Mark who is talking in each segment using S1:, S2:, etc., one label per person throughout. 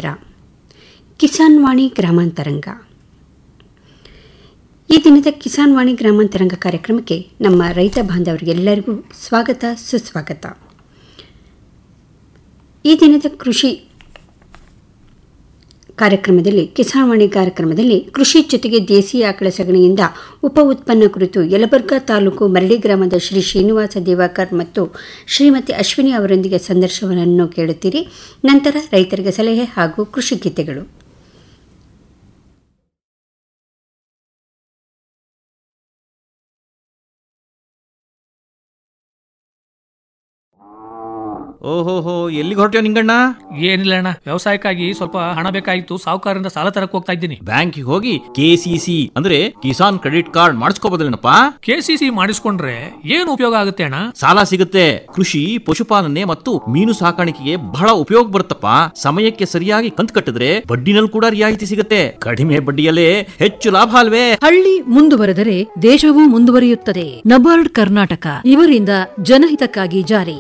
S1: ಕೇಳಿದ್ರ ಕಿಸಾನ್ ವಾಣಿ ಗ್ರಾಮಾಂತರಂಗ ಈ ದಿನದ ಕಿಸಾನ್ ವಾಣಿ ಗ್ರಾಮಾಂತರಂಗ ಕಾರ್ಯಕ್ರಮಕ್ಕೆ ನಮ್ಮ ರೈತ ಬಾಂಧವರಿಗೆಲ್ಲರಿಗೂ ಸ್ವಾಗತ ಸುಸ್ವಾಗತ ಈ ದಿನದ ಕೃಷಿ ಕಾರ್ಯಕ್ರಮದಲ್ಲಿ ಕಿಸಾನ್ ವಾಣಿ ಕಾರ್ಯಕ್ರಮದಲ್ಲಿ ಕೃಷಿ ಜೊತೆಗೆ ದೇಸಿ ಆಕಳ ಸಗಣಿಯಿಂದ ಉಪ ಉತ್ಪನ್ನ ಕುರಿತು ಯಲಬುರ್ಗಾ ತಾಲೂಕು ಮರಡಿ ಗ್ರಾಮದ ಶ್ರೀ ಶ್ರೀನಿವಾಸ ದೇವಾಕರ್ ಮತ್ತು ಶ್ರೀಮತಿ ಅಶ್ವಿನಿ ಅವರೊಂದಿಗೆ ಸಂದರ್ಶನವನ್ನು ಕೇಳುತ್ತೀರಿ ನಂತರ ರೈತರಿಗೆ ಸಲಹೆ ಹಾಗೂ ಕೃಷಿ ಗೀತೆಗಳು
S2: ಓಹೋಹೋ ಎಲ್ಲಿಗೆ ಹೊರಟ್ಯೋ ನಿಂಗಣ್ಣ
S3: ಏನಿಲ್ಲ ಅಣ್ಣ ವ್ಯವಸಾಯಕ್ಕಾಗಿ ಸ್ವಲ್ಪ ಹಣ ಬೇಕಾಗಿತ್ತು ಸಾಹುಕಾರರಿಂದ ಸಾಲ ತರಕ್ ಹೋಗ್ತಾ ಇದ್ದೀನಿ
S2: ಬ್ಯಾಂಕಿಗೆ ಹೋಗಿ ಕೆಸಿಸಿ ಅಂದ್ರೆ ಕಿಸಾನ್ ಕ್ರೆಡಿಟ್ ಕಾರ್ಡ್ ಮಾಡಿಸ್ಕೋಬೋದಲ್ಲೇನಪ್ಪ
S3: ಕೆಸಿಸಿ ಮಾಡಿಸ್ಕೊಂಡ್ರೆ ಏನು ಉಪಯೋಗ ಆಗುತ್ತೆ ಅಣ್ಣ
S2: ಸಾಲ ಸಿಗುತ್ತೆ ಕೃಷಿ ಪಶುಪಾಲನೆ ಮತ್ತು ಮೀನು ಸಾಕಾಣಿಕೆಗೆ ಬಹಳ ಉಪಯೋಗ ಬರುತ್ತಪ್ಪ ಸಮಯಕ್ಕೆ ಸರಿಯಾಗಿ ಕಂತು ಕಟ್ಟಿದ್ರೆ ಬಡ್ಡಿನಲ್ಲಿ ಕೂಡ ರಿಯಾಯಿತಿ ಸಿಗುತ್ತೆ ಕಡಿಮೆ ಬಡ್ಡಿಯಲ್ಲೇ ಹೆಚ್ಚು ಲಾಭ ಅಲ್ವೇ
S4: ಹಳ್ಳಿ ಮುಂದುವರೆದರೆ ದೇಶವೂ ಮುಂದುವರಿಯುತ್ತದೆ ನಬಾರ್ಡ್ ಕರ್ನಾಟಕ ಇವರಿಂದ ಜನಹಿತಕ್ಕಾಗಿ ಜಾರಿ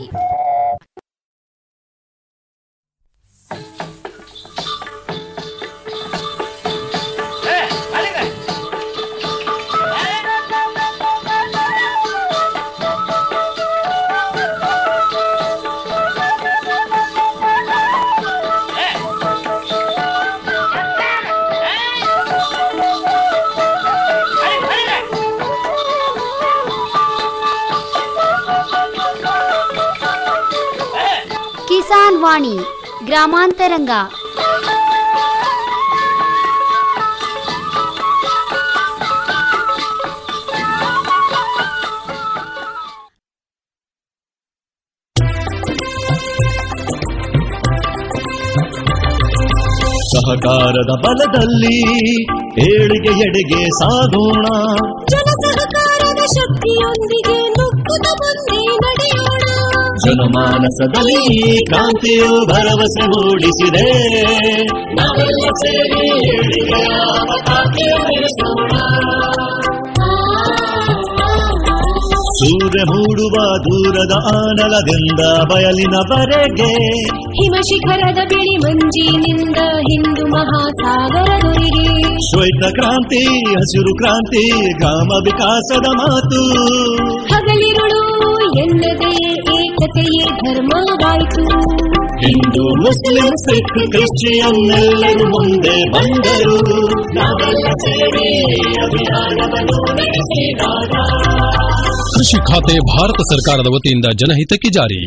S5: ಕಿಸಾನ್ ವಾಣಿ ಗ್ರಾಮಾಂತರಂಗ
S6: ಸಹಕಾರದ ಬಲದಲ್ಲಿ ಏಳಿಗೆ ಎಡೆಗೆ ಸಾಗೋಣ
S7: ಜನ ಸಹಕಾರದ ಶಕ್ತಿಯೊಂದಿಗೆ ನುಗ್ಗುತ್ತ ಮುಂದೆ ನಡೆಯೋಣ
S6: ಜನಮಾನಸದಲ್ಲಿ ಈ ಕ್ರಾಂತಿಯು ಭರವಸೆ ಮೂಡಿಸಿದೆ ನಾವೆಲ್ಲ ಸೇರಿ ಏಳಿಗೆಯ ಪತಾಕೆ ಬೆಳೆಸೋಣ. ಸೂರ್ಯ ಮೂಡುವ ದೂರದ ಆನಲದಿಂದ ಬಯಲಿನವರೆಗೆ
S7: ಹಿಮ ಶಿಖರದ ಬಿಳಿ ಮಂಜಿನಿಂದ ಹಿಂದೂ ಮಹಾಸಾಗರದೊರೆಗೆ
S6: ಶ್ವೇತ ಕ್ರಾಂತಿ ಹಸಿರು ಕ್ರಾಂತಿ ಗ್ರಾಮ ವಿಕಾಸದ ಮಾತು
S7: ಹಗಲಿರುಳು ಎನ್ನದೇ ಏಕತೆಯೇ ಧರ್ಮವಾಯಿತು
S6: ಹಿಂದೂ ಮುಸ್ಲಿಂ ಸಿಖ್ ಕ್ರಿಶ್ಚಿಯನ್ ಎಲ್ಲರೂ ಮುಂದೆ ಬಂದರು ನಾವೆಲ್ಲ ಸೇರಿ ಅಭಿಯಾನವನ್ನು ನಡೆಸಿದಾಗ
S8: ಕೃಷಿ ಖಾತೆ ಭಾರತ ಸರ್ಕಾರದ ವತಿಯಿಂದ ಜನಹಿತಕ್ಕೆ ಜಾರಿ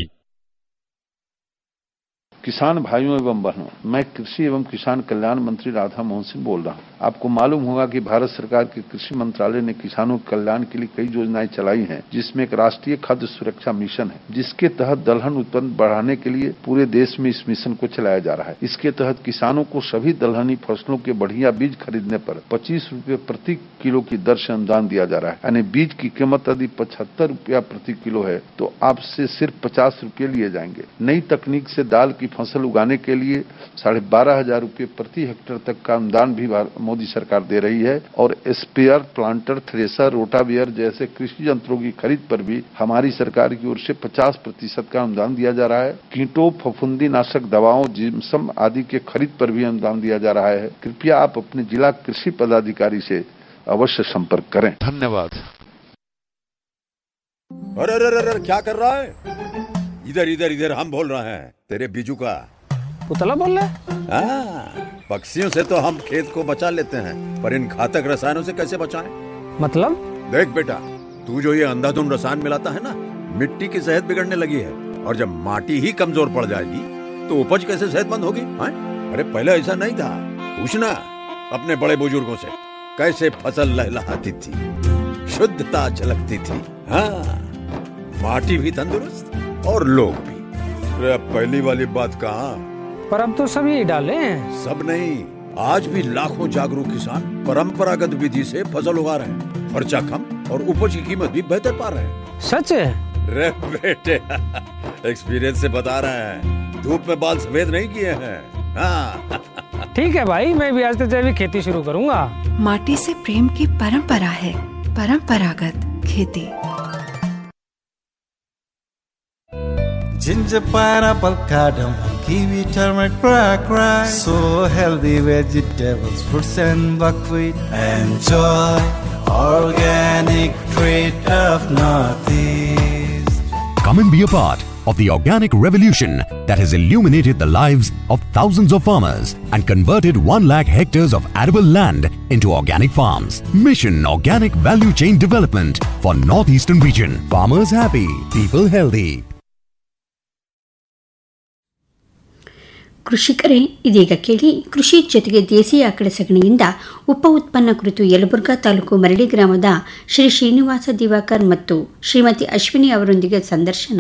S9: किसान भाइयों एवं बहनों मैं कृषि एवं किसान कल्याण मंत्री राधा मोहन सिंह बोल रहा हूं आपको मालूम होगा कि भारत सरकार के कृषि मंत्रालय ने किसानों के कल्याण के लिए कई योजनाएं चलाई हैं जिसमें एक राष्ट्रीय खाद्य सुरक्षा मिशन है जिसके तहत दलहन उत्पन्न बढ़ाने के लिए पूरे देश में इस मिशन को चलाया जा रहा है इसके तहत किसानों को सभी दलहनी फसलों के बढ़िया बीज खरीदने पर पच्चीस रूपए प्रति किलो की दर से अनुदान दिया जा रहा है यानी बीज की कीमत यदि पचहत्तर रूपया प्रति किलो है तो आपसे सिर्फ पचास रूपये लिए जाएंगे नई तकनीक से दाल की फसल उगाने के लिए साढ़े बारह हजार रूपये प्रति हेक्टेयर तक का अनुदान भी भार- मोदी सरकार दे रही है और स्पेयर प्लांटर थ्रेसर रोटावियर जैसे कृषि यंत्रों की खरीद पर भी हमारी सरकार की ओर से 50 प्रतिशत का अनुदान दिया जा रहा है कीटों फफूंदी नाशक दवाओं जिम्सम आदि के खरीद पर भी अनुदान दिया जा रहा है कृपया आप अपने जिला कृषि पदाधिकारी से अवश्य संपर्क करें धन्यवाद
S10: अरे अरे अरे अरे, क्या कर रहा है इधर इधर इधर हम बोल रहे हैं तेरे बीजू का
S3: पुतला बोल रहा
S10: हाँ, पक्षियों से तो हम खेत को बचा लेते हैं पर इन घातक रसायनों से कैसे बचाएं?
S3: मतलब
S10: देख बेटा तू जो ये अंधाधुंध रसायन मिलाता है ना मिट्टी की सेहत बिगड़ने लगी है और जब माटी ही कमजोर पड़ जाएगी तो उपज कैसे सेहतमंद होगी हाँ? अरे पहले ऐसा नहीं था पूछना अपने बड़े बुजुर्गों से कैसे फसल लहलहाती थी शुद्धता झलकती थी हाँ माटी भी तंदुरुस्त और लोग भी अरे अब पहली वाली बात कहाँ
S3: पर अब तो सभी डाले हैं
S10: सब नहीं आज भी लाखों जागरूक किसान परंपरागत विधि से फसल उगा रहे हैं खर्चा कम और उपज की कीमत भी बेहतर पा रहे हैं
S3: सच है
S10: रे बेटे एक्सपीरियंस से बता रहे हैं धूप में बाल सफेद नहीं किए हैं हाँ
S3: ठीक है भाई मैं भी आज से जैविक खेती शुरू करूंगा
S11: माटी से प्रेम की परंपरा है परंपरागत खेती
S12: Ginger, pineapple, cardamom, kiwi, turmeric, black rice. So healthy vegetables, fruits and buckwheat. Enjoy organic treat of Northeast.
S13: Come and be a part of the organic revolution that has illuminated the lives of thousands of farmers and converted 1 lakh hectares of arable land into organic farms. Mission Organic Value Chain Development for Northeastern Region. Farmers happy, people healthy.
S1: ಕೃಷಿಕರೇ ಇದೀಗ ಕೇಳಿ ಕೃಷಿ ಜೊತೆಗೆ ದೇಸಿ ಆಕಳ ಸಗಣಿಯಿಂದ ಉಪ ಉತ್ಪನ್ನ ಕುರಿತು ಯಲಬುರ್ಗಾ ತಾಲೂಕು ಮರಳಿ ಗ್ರಾಮದ ಶ್ರೀ ಶ್ರೀನಿವಾಸ ದಿವಾಕರ್ ಮತ್ತು ಶ್ರೀಮತಿ ಅಶ್ವಿನಿ ಅವರೊಂದಿಗೆ ಸಂದರ್ಶನ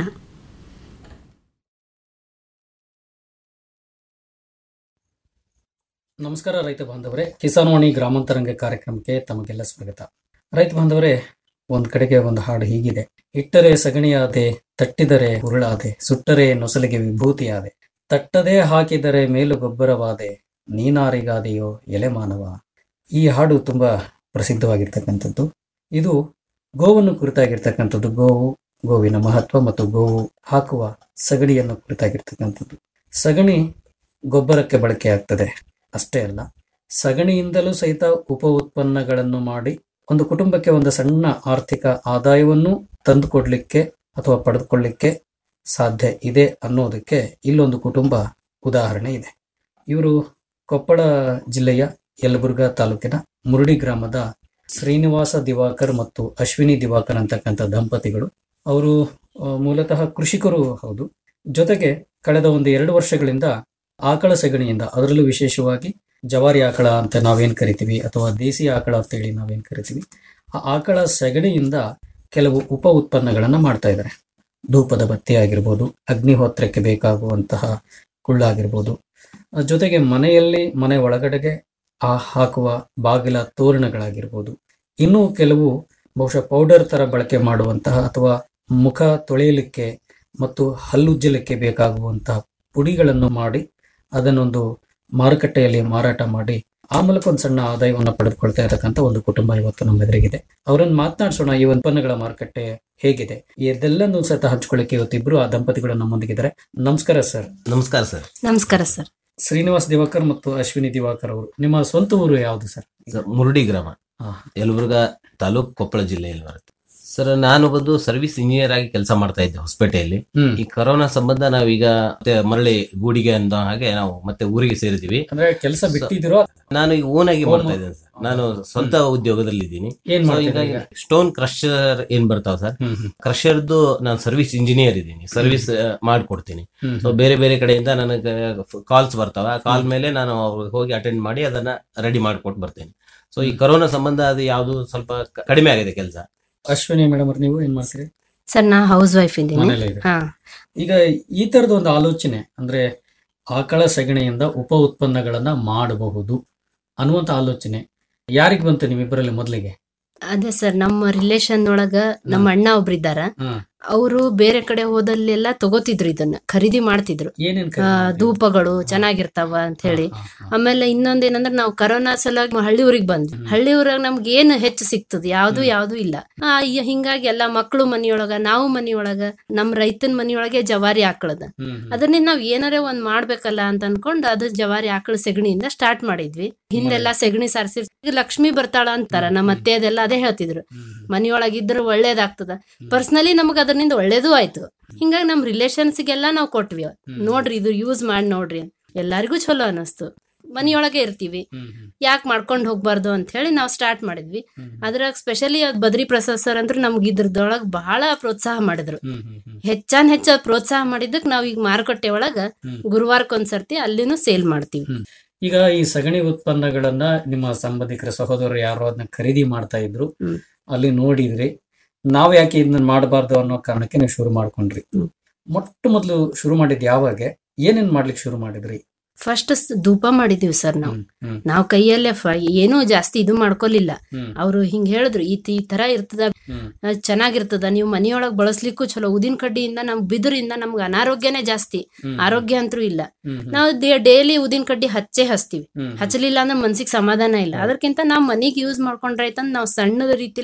S14: ನಮಸ್ಕಾರ ರೈತ ಬಾಂಧವರೇ ಕಿಸಾನ್ವಾಣಿ ಗ್ರಾಮಾಂತರಂಗ ಕಾರ್ಯಕ್ರಮಕ್ಕೆ ತಮಗೆಲ್ಲ ಸ್ವಾಗತ ರೈತ ಬಾಂಧವರೇ ಒಂದ್ ಕಡೆಗೆ ಒಂದು ಹಾಡು ಹೀಗಿದೆ ಇಟ್ಟರೆ ಸಗಣಿಯಾದೆ ತಟ್ಟಿದರೆ ಉರುಳಾದೆ ಸುಟ್ಟರೆ ನೊಸಲಿಗೆ ವಿಭೂತಿಯಾದೆ ತಟ್ಟದೆ ಹಾಕಿದರೆ ಮೇಲು ಗೊಬ್ಬರವಾದೆ ನೀನಾರಿಗಾದೆಯೋ ಎಲೆ ಮಾನವ ಈ ಹಾಡು ತುಂಬಾ ಪ್ರಸಿದ್ಧವಾಗಿರ್ತಕ್ಕಂಥದ್ದು ಇದು ಗೋವನ್ನು ಕುರಿತಾಗಿರ್ತಕ್ಕಂಥದ್ದು ಗೋವು ಗೋವಿನ ಮಹತ್ವ ಮತ್ತು ಗೋವು ಹಾಕುವ ಸಗಣಿಯನ್ನು ಕುರಿತಾಗಿರ್ತಕ್ಕಂಥದ್ದು ಸಗಣಿ ಗೊಬ್ಬರಕ್ಕೆ ಬಳಕೆ ಆಗ್ತದೆ ಅಷ್ಟೇ ಅಲ್ಲ ಸಗಣಿಯಿಂದಲೂ ಸಹಿತ ಉಪ ಉತ್ಪನ್ನಗಳನ್ನು ಮಾಡಿ ಒಂದು ಕುಟುಂಬಕ್ಕೆ ಒಂದು ಸಣ್ಣ ಆರ್ಥಿಕ ಆದಾಯವನ್ನು ತಂದುಕೊಡ್ಲಿಕ್ಕೆ ಅಥವಾ ಪಡೆದುಕೊಳ್ಳಿಕ್ಕೆ ಸಾಧ್ಯ ಇದೆ ಅನ್ನೋದಕ್ಕೆ ಇಲ್ಲೊಂದು ಕುಟುಂಬ ಉದಾಹರಣೆ ಇದೆ ಇವರು ಕೊಪ್ಪಳ ಜಿಲ್ಲೆಯ ಯಲಬುರ್ಗಾ ತಾಲೂಕಿನ ಮುರುಡಿ ಗ್ರಾಮದ ಶ್ರೀನಿವಾಸ ದಿವಾಕರ್ ಮತ್ತು ಅಶ್ವಿನಿ ದಿವಾಕರ್ ಅಂತಕ್ಕಂಥ ದಂಪತಿಗಳು ಅವರು ಆ, ಮೂಲತಃ ಕೃಷಿಕರು ಹೌದು ಜೊತೆಗೆ ಕಳೆದ ಒಂದು ಎರಡು ವರ್ಷಗಳಿಂದ ಆಕಳ ಸಗಣಿಯಿಂದ ಅದರಲ್ಲೂ ವಿಶೇಷವಾಗಿ ಜವಾರಿ ಆಕಳ ಅಂತ ನಾವೇನ್ ಕರಿತೀವಿ ಅಥವಾ ದೇಸಿ ಆಕಳ ಅಂತೇಳಿ ನಾವೇನ್ ಕರಿತೀವಿ ಆ ಆಕಳ ಸಗಣಿಯಿಂದ ಕೆಲವು ಉಪ ಉತ್ಪನ್ನಗಳನ್ನ ಮಾಡ್ತಾ ಇದ್ದಾರೆ ಧೂಪದ ಬತ್ತಿ ಆಗಿರ್ಬೋದು ಅಗ್ನಿಹೋತ್ರಕ್ಕೆ ಬೇಕಾಗುವಂತಹ ಕುಳ್ಳಾಗಿರ್ಬೋದು ಅದ್ರ ಜೊತೆಗೆ ಮನೆಯಲ್ಲಿ ಮನೆ ಒಳಗಡೆಗೆ ಆ ಹಾಕುವ ಬಾಗಿಲ ತೋರಣಗಳಾಗಿರ್ಬೋದು ಇನ್ನೂ ಕೆಲವು ಬಹುಶಃ ಪೌಡರ್ ತರ ಬಳಕೆ ಮಾಡುವಂತಹ ಅಥವಾ ಮುಖ ತೊಳೆಯಲಿಕ್ಕೆ ಮತ್ತು ಹಲ್ಲುಜ್ಜಲಿಕ್ಕೆ ಬೇಕಾಗುವಂತಹ ಪುಡಿಗಳನ್ನು ಮಾಡಿ ಅದನ್ನೊಂದು ಮಾರುಕಟ್ಟೆಯಲ್ಲಿ ಮಾರಾಟ ಮಾಡಿ ಆ ಮೂಲಕ ಒಂದು ಸಣ್ಣ ಆದಾಯವನ್ನು ಪಡೆದುಕೊಳ್ತಾ ಇರತಕ್ಕಂಥ ಒಂದು ಕುಟುಂಬ ಇವತ್ತು ನಮ್ಮ ಎದುರಿಗಿದೆ ಅವರನ್ನು ಮಾತನಾಡಿಸೋಣ ಈ ಉತ್ಪನ್ನಗಳ ಮಾರುಕಟ್ಟೆ ಹೇಗಿದೆ ಇದೆಲ್ಲನೂ ಸಹಿತ ಹಂಚ್ಕೊಳ್ಳಿಕ್ಕೆ ಇವತ್ತಿಬ್ರು ಆ ದಂಪತಿಗಳು ನಮ್ಮೊಂದಿಗಿದ್ದಾರೆ ನಮಸ್ಕಾರ ಸರ್
S15: ನಮಸ್ಕಾರ ಸರ್
S16: ನಮಸ್ಕಾರ ಸರ್
S14: ಶ್ರೀನಿವಾಸ್ ದಿವಾಕರ್ ಮತ್ತು ಅಶ್ವಿನಿ ದಿವಾಕರ್ ಅವರು ನಿಮ್ಮ ಸ್ವಂತ ಊರು ಯಾವುದು ಸರ್
S15: ಸರ್ ಮುರುಡಿ ಗ್ರಾಮ
S14: ಹಾ.
S15: ಯಲಬುರ್ಗಾ ತಾಲೂಕ್ ಕೊಪ್ಪಳ ಜಿಲ್ಲೆಯಲ್ಲಿ ಬರುತ್ತೆ ಸರ್ ನಾನು ಬಂದು ಸರ್ವಿಸ್ ಇಂಜಿನಿಯರ್ ಆಗಿ ಕೆಲಸ ಮಾಡ್ತಾ ಇದ್ದೆ ಹೊಸಪೇಟೆಯಲ್ಲಿ
S14: ಹ್ಮ್.
S15: ಈ ಕೊರೋನಾ ಸಂಬಂಧ ನಾವೀಗ ಮತ್ತೆ ಮರಳಿ ಗೂಡಿಗೆ ಅನ್ನೋ ಹಾಗೆ ನಾವು ಮತ್ತೆ ಊರಿಗೆ ಸೇರಿದೀವಿ
S14: ಅಂದ್ರೆ ಕೆಲಸ ಬಿಟ್ಟಿದಿರೋ
S15: ನಾನು ಈಗ ಓನ್ ಆಗಿ
S14: Own
S15: ಮಾಡ್ತಾ
S14: ಮಾಡ್-
S15: ಇದ್ದೇನೆ ಸರ್ ನಾನು ಸ್ವಂತ ಉದ್ಯೋಗದಲ್ಲಿ ಇದ್ದೀನಿ
S14: ಏನ್
S15: So,
S14: ಮಾಡ್ತೀರಾ
S15: ಈಗ
S14: ಈಗ?
S15: ಸ್ಟೋನ್ ಕ್ರಷರ್ ಏನ್ ಬರ್ತಾವ ಸರ್
S14: ಹ್ಮ್, ಹ್ಮ್.
S15: ಕ್ರಷರ್ದು ನಾನು ಸರ್ವಿಸ್ ಇಂಜಿನಿಯರ್ ಇದ್ದೀನಿ ಸರ್ವಿಸ್ ಮಾಡ್ಕೊಡ್ತೀನಿ
S14: ಹ್ಮ್,
S15: ಸೊ ಬೇರೆ ಬೇರೆ ಕಡೆಯಿಂದ ನನಗೆ ಕಾಲ್ಸ್ ಬರ್ತಾವ ಆ ಕಾಲ್ ಮೇಲೆ ನಾನು ಅವ್ರಿಗೆ ಹೋಗಿ ಅಟೆಂಡ್ ಮಾಡಿ ಅದನ್ನ ರೆಡಿ ಮಾಡ್ಕೊಟ್ಟು ಬರ್ತೇನೆ ಸೊ ಈ ಕೊರೋನಾ ಸಂಬಂಧ ಅದು ಯಾವುದು ಸ್ವಲ್ಪ ಕ- ಕಡಿಮೆ ಆಗಿದೆ ಕೆಲಸ
S14: ಅಶ್ವಿನಿ ಮೇಡಮ್ ಅವ್ರು ನೀವು ಏನ್ ಮಾಡ್ತೀರಿ
S16: ಸರ್ ನಾ ಹೌಸ್ ವೈಫ್ ಇದ್ದೀನಿ
S14: ಮನೇಲೇ ಇದೆ.
S16: ಹಾ
S14: ಈಗ ಈ ತರದ ಒಂದು ಆಲೋಚನೆ ಅಂದ್ರೆ ಆಕಳ ಸಗಣಿಯಿಂದ ಉಪ ಉತ್ಪನ್ನಗಳನ್ನ ಮಾಡಬಹುದು ಅನ್ನುವಂತ ಆಲೋಚನೆ ಯಾರಿಗ್ ಬಂತು ನಿಮ್ಮಿಬ್ಬರಲ್ಲಿ ಮೊದಲಿಗೆ
S16: ಅದೇ ಸರ್ ನಮ್ಮ ರಿಲೇಶನ್ ಒಳಗ ನಮ್ಮ ಅಣ್ಣ ಒಬ್ರಿದ್ದಾರ
S14: ಹ್ಮ್.
S16: ಅವರು ಬೇರೆ ಕಡೆ ಹೋದಲ್ಲೆಲ್ಲ ತಗೋತಿದ್ರು ಇದನ್ನ ಖರೀದಿ ಮಾಡ್ತಿದ್ರು
S14: ಏನೇನ್
S16: ಆ, ಧೂಪಗಳು ಚೆನ್ನಾಗಿರ್ತಾವ ಅಂತ ಹೇಳಿ ಆಮೇಲೆ ಇನ್ನೊಂದ್ ಏನಂದ್ರೆ ನಾವು ಕರೋನಾ ಸಲುವಾಗಿ ಹಳ್ಳಿ ಊರಿಗೆ ಬಂದ್ವಿ ಹಳ್ಳಿ ಊರಾಗ ನಮ್ಗೆ ಏನು ಹೆಚ್ಚು ಸಿಗ್ತದ ಯಾವ್ದು ಯಾವ್ದು ಇಲ್ಲ ಆ, ಈ- ಹಿಂಗಾಗಿ ಎಲ್ಲಾ ಮಕ್ಕಳು ಮನಿಯೊಳಗ ನಾವು ಮನಿಯೊಳಗ ನಮ್ ರೈತನ ಮನಿಯೊಳಗೆ ಜವಾರಿ ಆಕಳದ ಅದನ್ನಿಂದ ನಾವ್ ಏನಾರೇ ಒಂದ್ ಮಾಡ್ಬೇಕಲ್ಲ ಅಂತ ಅನ್ಕೊಂಡ್ ಅದು ಜವಾರಿ ಆಕಳ ಸೆಗಣಿಯಿಂದ ಸ್ಟಾರ್ಟ್ ಮಾಡಿದ್ವಿ ಹಿಂದೆಲ್ಲಾ ಸೆಗಣಿ ಸಾರಿಸಿ ಲಕ್ಷ್ಮಿ ಬರ್ತಾಳ ಅಂತಾರ ನಮ್ಮ ಅತ್ತೆ ಅದೆಲ್ಲ ಅದೇ ಹೇಳ್ತಿದ್ರು ಮನಿಯೊಳಗಿದ್ರೆ ಒಳ್ಳೇದಾಗ್ತದ ಪರ್ಸನಲಿ ನಮಗ ಅದರಿಂದ ಒಳ್ಳೇದು ಆಯ್ತು ಹಿಂಗಾಗಿ ನಮ್ ರಿಲೇಷನ್ಸ್ಗೆಲ್ಲ ನಾವು ಕೊಟ್ವಿ ನೋಡ್ರಿ ಇದು ಯೂಸ್ ಮಾಡಿ ನೋಡ್ರಿ ಅಂತ. ಎಲ್ಲಾರಿಗೂ ಚಲೋ ಅನಸ್ತು ಮನಿಯೊಳಗೆ ಇರ್ತೀವಿ ಯಾಕೆ ಮಾಡ್ಕೊಂಡು ಹೋಗ್ಬಾರ್ದು ಅಂತ ಹೇಳಿ ನಾವು ಸ್ಟಾರ್ಟ್ ಮಾಡಿದ್ವಿ ಅದ್ರಾಗ ಸ್ಪೆಷಲಿ ಅದ್ ಬದ್ರಿ ಪ್ರಸಾದ್ ಸರ್ ಅಂದ್ರೆ ನಮ್ಗೆ ಇದ್ರದೊಳಗ್ ಬಹಳ ಪ್ರೋತ್ಸಾಹ ಮಾಡಿದ್ರು ಹೆಚ್ಚಾನ್ ಹೆಚ್ಚ ಪ್ರೋತ್ಸಾಹ ಮಾಡಿದ್ದಕ್ ನಾವ್ ಈಗ ಮಾರುಕಟ್ಟೆ ಒಳಗ ಗುರುವಾರಕ್ಕೊಂದ್ಸರ್ತಿ ಅಲ್ಲಿನೂ ಸೇಲ್ ಮಾಡ್ತೀವಿ
S14: ಈಗ ಈ ಸಗಣಿ ಉತ್ಪನ್ನಗಳನ್ನ ನಿಮ್ಮ ಸಂಬಂಧಿಕರ ಸಹೋದರರು ಯಾರೋ ಅದನ್ನ ಖರೀದಿ ಮಾಡ್ತಾ ಇದ್ರು ಅಲ್ಲಿ ನೋಡಿದ್ರಿ ನಾವ್ ಯಾಕೆ ಇದನ್ನ ಮಾಡಬಾರ್ದು ಅನ್ನೋ ಕಾರಣಕ್ಕೆ ನೀವು ಶುರು ಮಾಡ್ಕೊಂಡ್ರಿ ಮೊಟ್ಟ ಮೊದಲು ಶುರು ಮಾಡಿದ್ ಯಾವಾಗ ಏನೇನ್ ಮಾಡ್ಲಿಕ್ಕೆ ಶುರು ಮಾಡಿದ್ರಿ
S16: ಫಸ್ಟ್ ಧೂಪ ಮಾಡಿದೀವಿ ಸರ್ ನಾವು
S14: ಹ್ಮ್.
S16: ನಾವು ಕೈಯಲ್ಲೇ ಫ- ಏನೂ ಜಾಸ್ತಿ ಇದು ಮಾಡ್ಕೊಲಿಲ್ಲ
S14: ಹ್ಮ್.
S16: ಅವ್ರು ಹಿಂಗ್ ಹೇಳಿದ್ರು ಈ ತಿ- ಈ ತರ ಇರ್ತದ
S14: ಹ್ಮ್.
S16: ಅದ್ ಚೆನ್ನಾಗಿರ್ತದ ನೀವು ಮನಿಯೊಳಗ್ ಬಳಸ್ಲಿಕ್ಕೂ ಚಲೋ ಉದಿನ ಕಡ್ಡಿಯಿಂದ ನಮ್ ಬಿದಿರಿಂದ ನಮ್ಗೆ ಅನಾರೋಗ್ಯನೇ ಜಾಸ್ತಿ
S14: ಹ್ಮ್.
S16: ಆರೋಗ್ಯ ಅಂತೂ ಇಲ್ಲ
S14: ಹ್ಮ್, ಹ್ಮ್.
S16: ನಾವು ಡೈಲಿ ಉದಿನ ಕಡ್ಡಿ ಹಚ್ಚೇ ಹಚ್ತೀವಿ
S14: ಹ್ಮ್.
S16: ಹಚ್ಚಲಿಲ್ಲ ಅಂದ್ರೆ ಮನ್ಸಿಗೆ ಸಮಾಧಾನ ಇಲ್ಲ ಅದಕ್ಕಿಂತ ನಾವ್ ಮನಿಗ್ ಯೂಸ್ ಮಾಡ್ಕೊಂಡ್ರೆ ಆಯ್ತಂದ್ ನಾವು ಸಣ್ಣದ ರೀತಿಲೇ